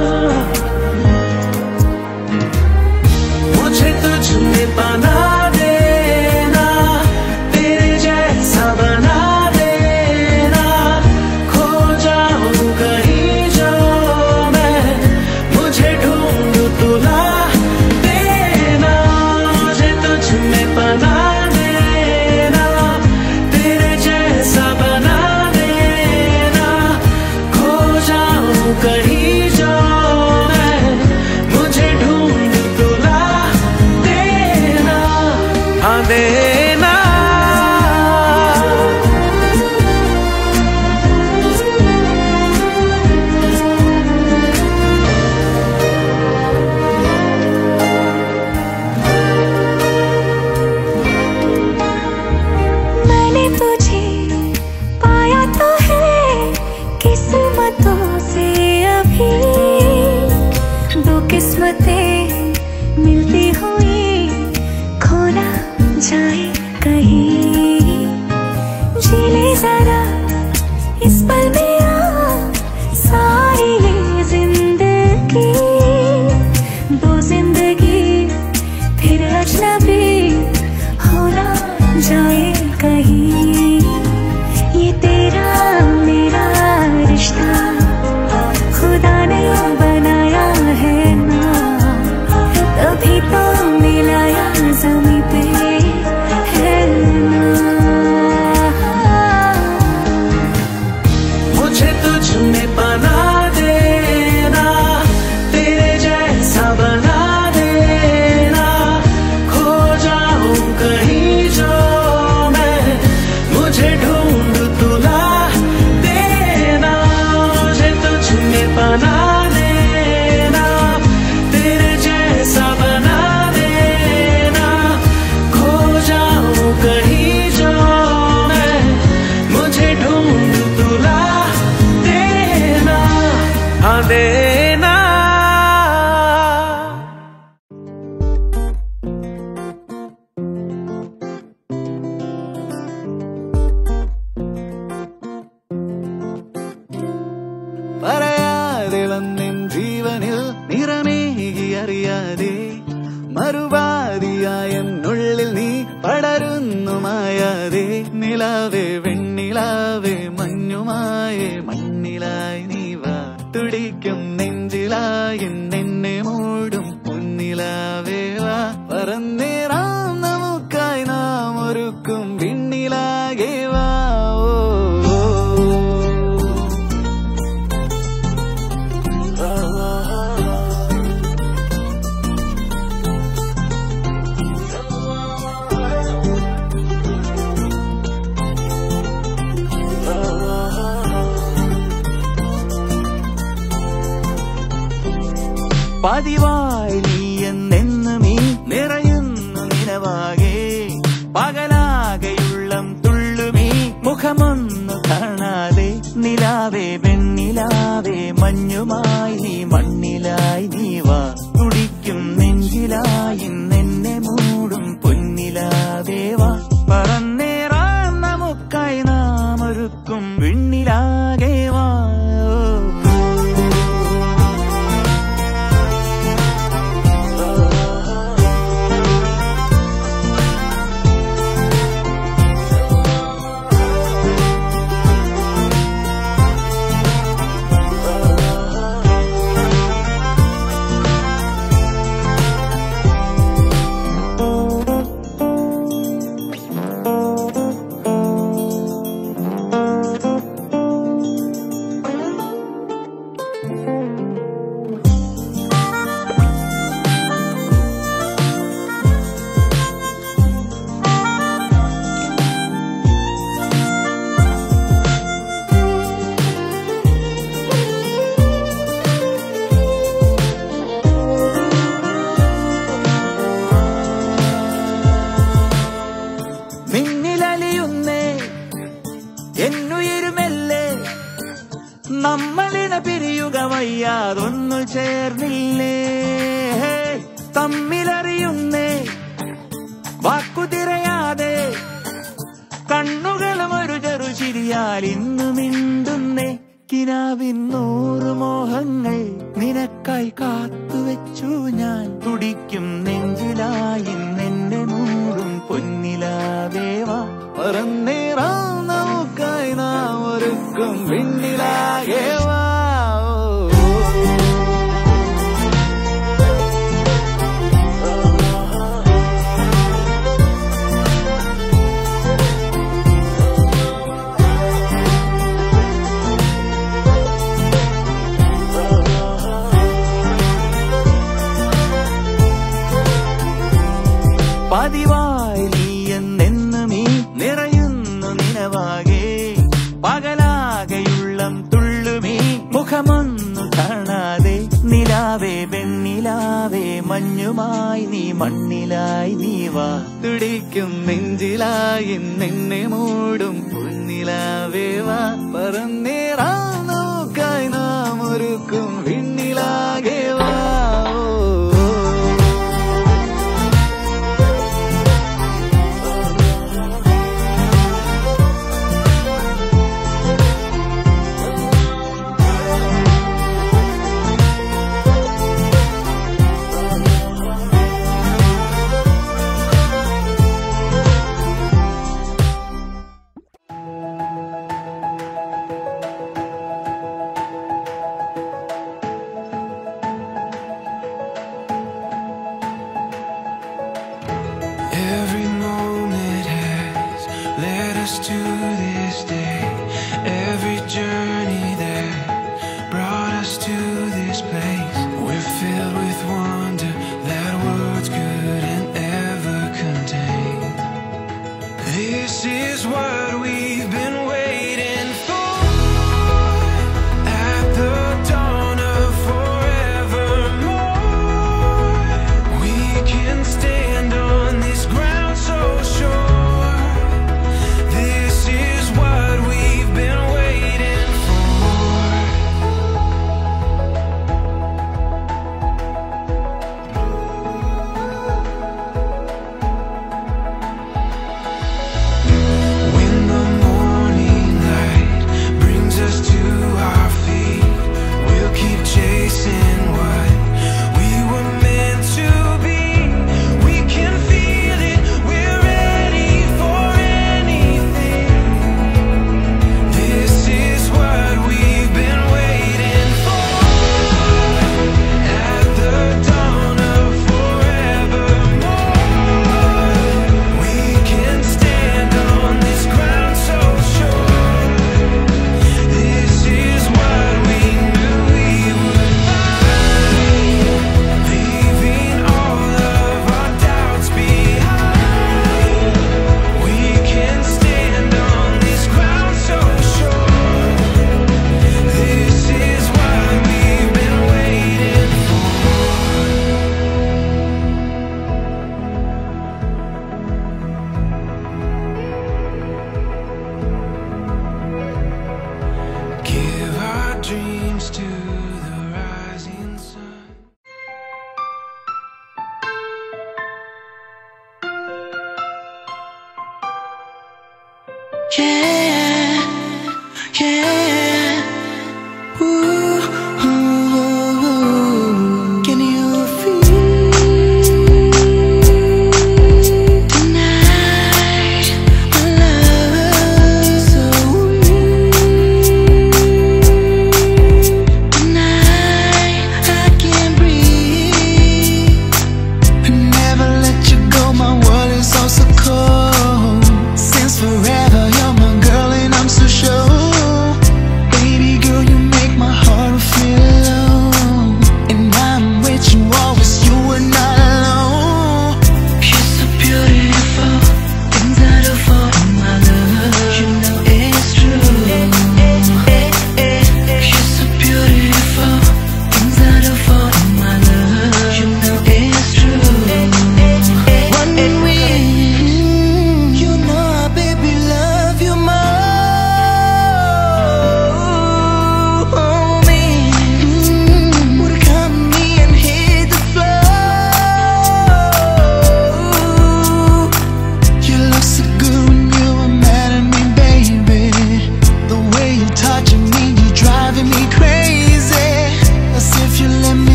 मुझे तुझ में बना देना तेरे जैसा बना देना खो जाऊं कहीं जो मैं मुझे ढूंढ तुला देना मुझे तुझ में बना देना तेरे जैसा बना देना खो जाऊं कहीं जो मैं मुझे ढूंढ तुला देना हाँ देना मैंने तुझे पाया तो है किस्मतों से अभी दो किस्मतें मिलती हुई खोना जाए कहीं जी ले जरा इस पल में आ सारी ये जिंदगी दो जिंदगी फिर अजनबी होना जाए कहीं ये तेरा मेरा रिश्ता खुदा ने बनाया है ना तभी तो मिलाया जमी पे है ना मुझे तुझ में बना देना तेरे जैसा बना देना खो जाऊं कहीं जो मैं मुझे ढूंढ तुला देना मुझे तुझ में बना देना तेरे जैसा बना देना खो जाऊं कहीं जो मैं मुझे ढूंढ तुला देना हाँ देना പറയാതെ വന്നിൻ ജീവനിൽ നിറമേകി അറിയാതെ മറുപാതിയായ എന്നുള്ളിൽ നീ പടരുന്നു മായാതെ നിലാവേ വെണ്ണിലാവേ മഞ്ഞുമായേ മണ്ണിലായി നീ വാ തുടിക്കും നെഞ്ചിലായി എന്നെ മൂടും പൊന്നിലാവേ വാ പറന്നേറാം നമുക്കായി നാം ഒരുക്കും വിണ്ണിലാകെ വാ ഓ, ഓ, ഓ. പതിവായി നീ എന്നെന്നും ഈ നിറയുന്നു നിലവാകെ പകലാകെയുള്ളം തുള്ളുമീ മുഖമൊന്നു കാണാതെ നിലാവേ വെണ്ണിലാവേ മഞ്ഞുമായി നീ മണ്ണിലായി നീ വാ തുടിക്കും നെഞ്ചിലായി എന്നെ മൂടും പൊന്നിലാവേ വാ പറന്നേറാൻ നമുക്കായി നാം ഒരുക്കും വിണ്ണിലാകെ വാ മിന്നിലലിയുന്നേ എന്നുയരുമല്ലേ നമ്മളിന പിരിയുക വയ്യാതൊന്നു ചേർന്നില്ലേ തമ്മിലറിയുന്നേ വാക്കുതിരയാതെ കണ്ണുകളും ഒരു ചെറു ചിരിയാൽ ഇന്നു മിണ്ടുന്നേ കിനാവിൻ നൂറ് മോഹങ്ങൾ നിനക്കായി കാത്തുവെച്ചു ഞാൻ തുടിക്കും നെഞ്ചിലായി നിന്നെ മൂടും പൊന്നിലാവേവാ പറന്നേറാം നമുക്കായി നാം ഒരുക്കും പിന്നിലാകേവാ പതിവായി നീ എന്നെന്നും ഈ നിറയുന്നു നിലവാകെ പകലാകെയുള്ളം തുള്ളുമീ മുഖമൊന്നു കാണാതെ നിലാവേ വെണ്ണിലാവേ മഞ്ഞുമായി നീ മണ്ണിലായി നീ വാ തുടിക്കും നെഞ്ചിലായി നിന്നെ മൂടും പൊന്നിലാവേ വാ പറന്നേറാ നോക്കായി നാം ഒരുക്കും വിണ്ണിലാകെ വാ ഓ, ഓ. Every moment has led us to this day. Every journey that brought us to this place. We're filled with wonder that words couldn't ever contain. This is what we've been waiting for. At the dawn of forevermore. We can stand on this ground so sure. This is what we've been waiting for. When the morning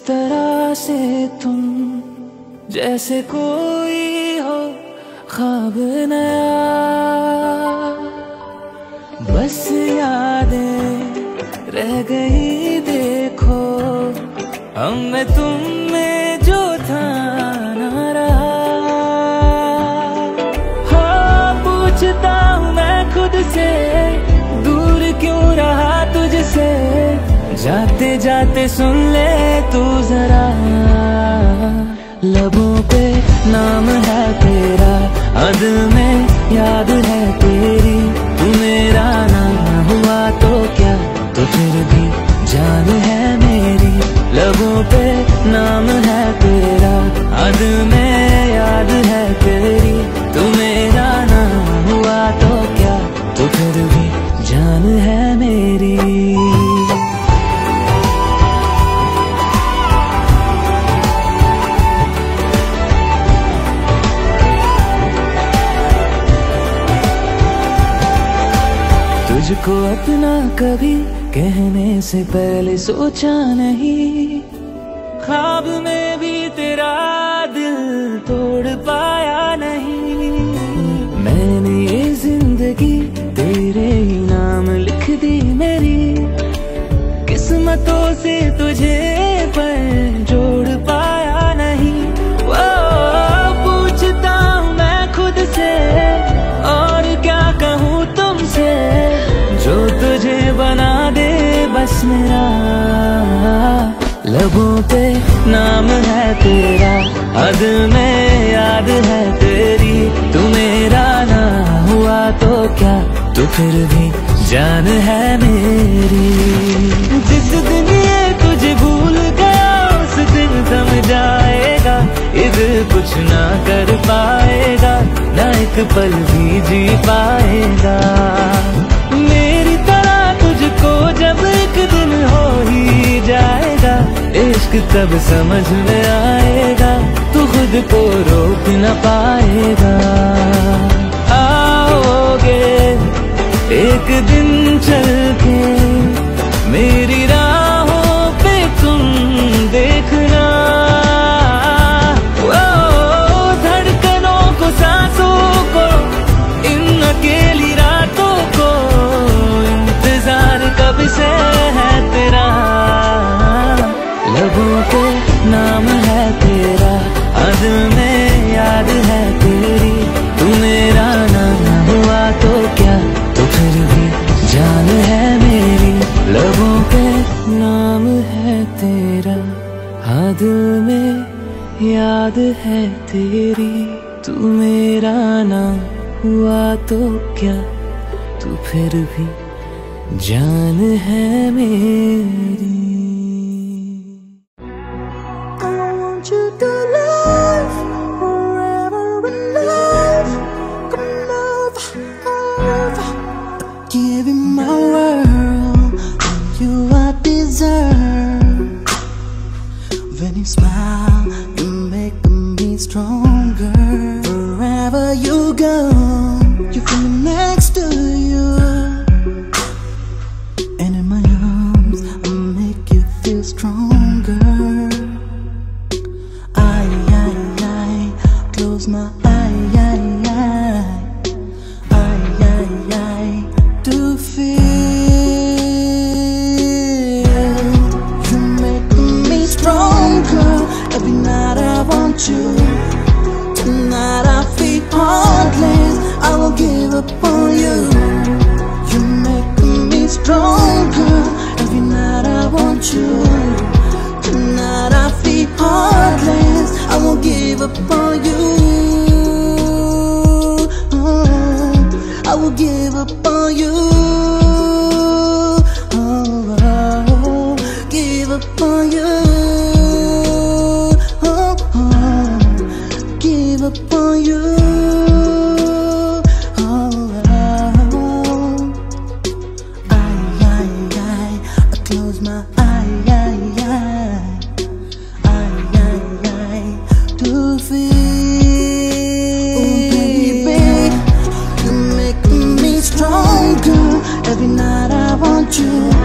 तरह से तुम जैसे कोई हो ख्वाब नया बस यादें रह गई देखो हम में तुम में जो था ना रहा हाँ पूछता हूँ मैं खुद से दूर क्यों रहा तुझसे जाते जाते सुन ले तू जरा लबों पे नाम है तेरा अद में याद है तेरी तू मेरा नाम हुआ तो क्या तो फिर भी जान है मेरी लबों पे नाम है तेरा अद में याद है तेरी तू मेरा नाम हुआ तो क्या तो फिर भी जान है मेरी तुझको अपना कभी कहने से पहले सोचा नहीं ख्वाब में भी तेरा दिल तोड़ पाया नहीं मैंने ये जिंदगी तेरे ही नाम लिख दी मेरी किस्मतों से तुझे पर जोड़ पाया नहीं वो पूछता हूँ मैं खुद से और क्या कहूँ तुमसे जो तुझे बना दे बस मेरा लबों पे नाम है तेरा हद में याद है तेरी तू मेरा ना हुआ तो क्या तू फिर भी जान है मेरी जिस दिन ये तुझे भूल गया उस दिन थम जाएगा इधर कुछ ना कर पाएगा ना एक पल भी जी पाएगा मेरी तरह तुझको जब एक दिन हो ही जाएगा इश्क तब समझ में आएगा तू खुद को रोक न पाएगा आओगे एक दिन चल के मेरी राहों पे तुम देखना ओ, धड़कनों को सांसों को इन अकेली रातों को इंतजार कब से है तेरा लबों पे नाम है तेरा अद में याद है तेरी तू मेरा नाम हुआ तो क्या तो फिर भी जान है मेरी लबों पे नाम है तेरा हाथ में याद है तेरी तू मेरा नाम हुआ तो क्या तू फिर भी जान है मेरी I want you to live forever in love. Come over, over. Give you my world, and you I deserve. When you smile, you make me stronger. Wherever you go, you feel me next to you. And in my arms, I make you feel stronger. I, I, I close my eye, I, I, I, I, I to feel you make me stronger. Every night I want you. Tonight I feel heartless. I won't give up on you. You make me stronger. Every night I want you. Tonight I feel heartless. I won't give up on you. Oh, I will give up on you. Oh, oh, give up on you. Oh, oh, give up on you. Oh, oh. I, I, I, I close my eye, I, I, I, I, I, to feel. Oh, baby, you make me stronger. Every night I want you.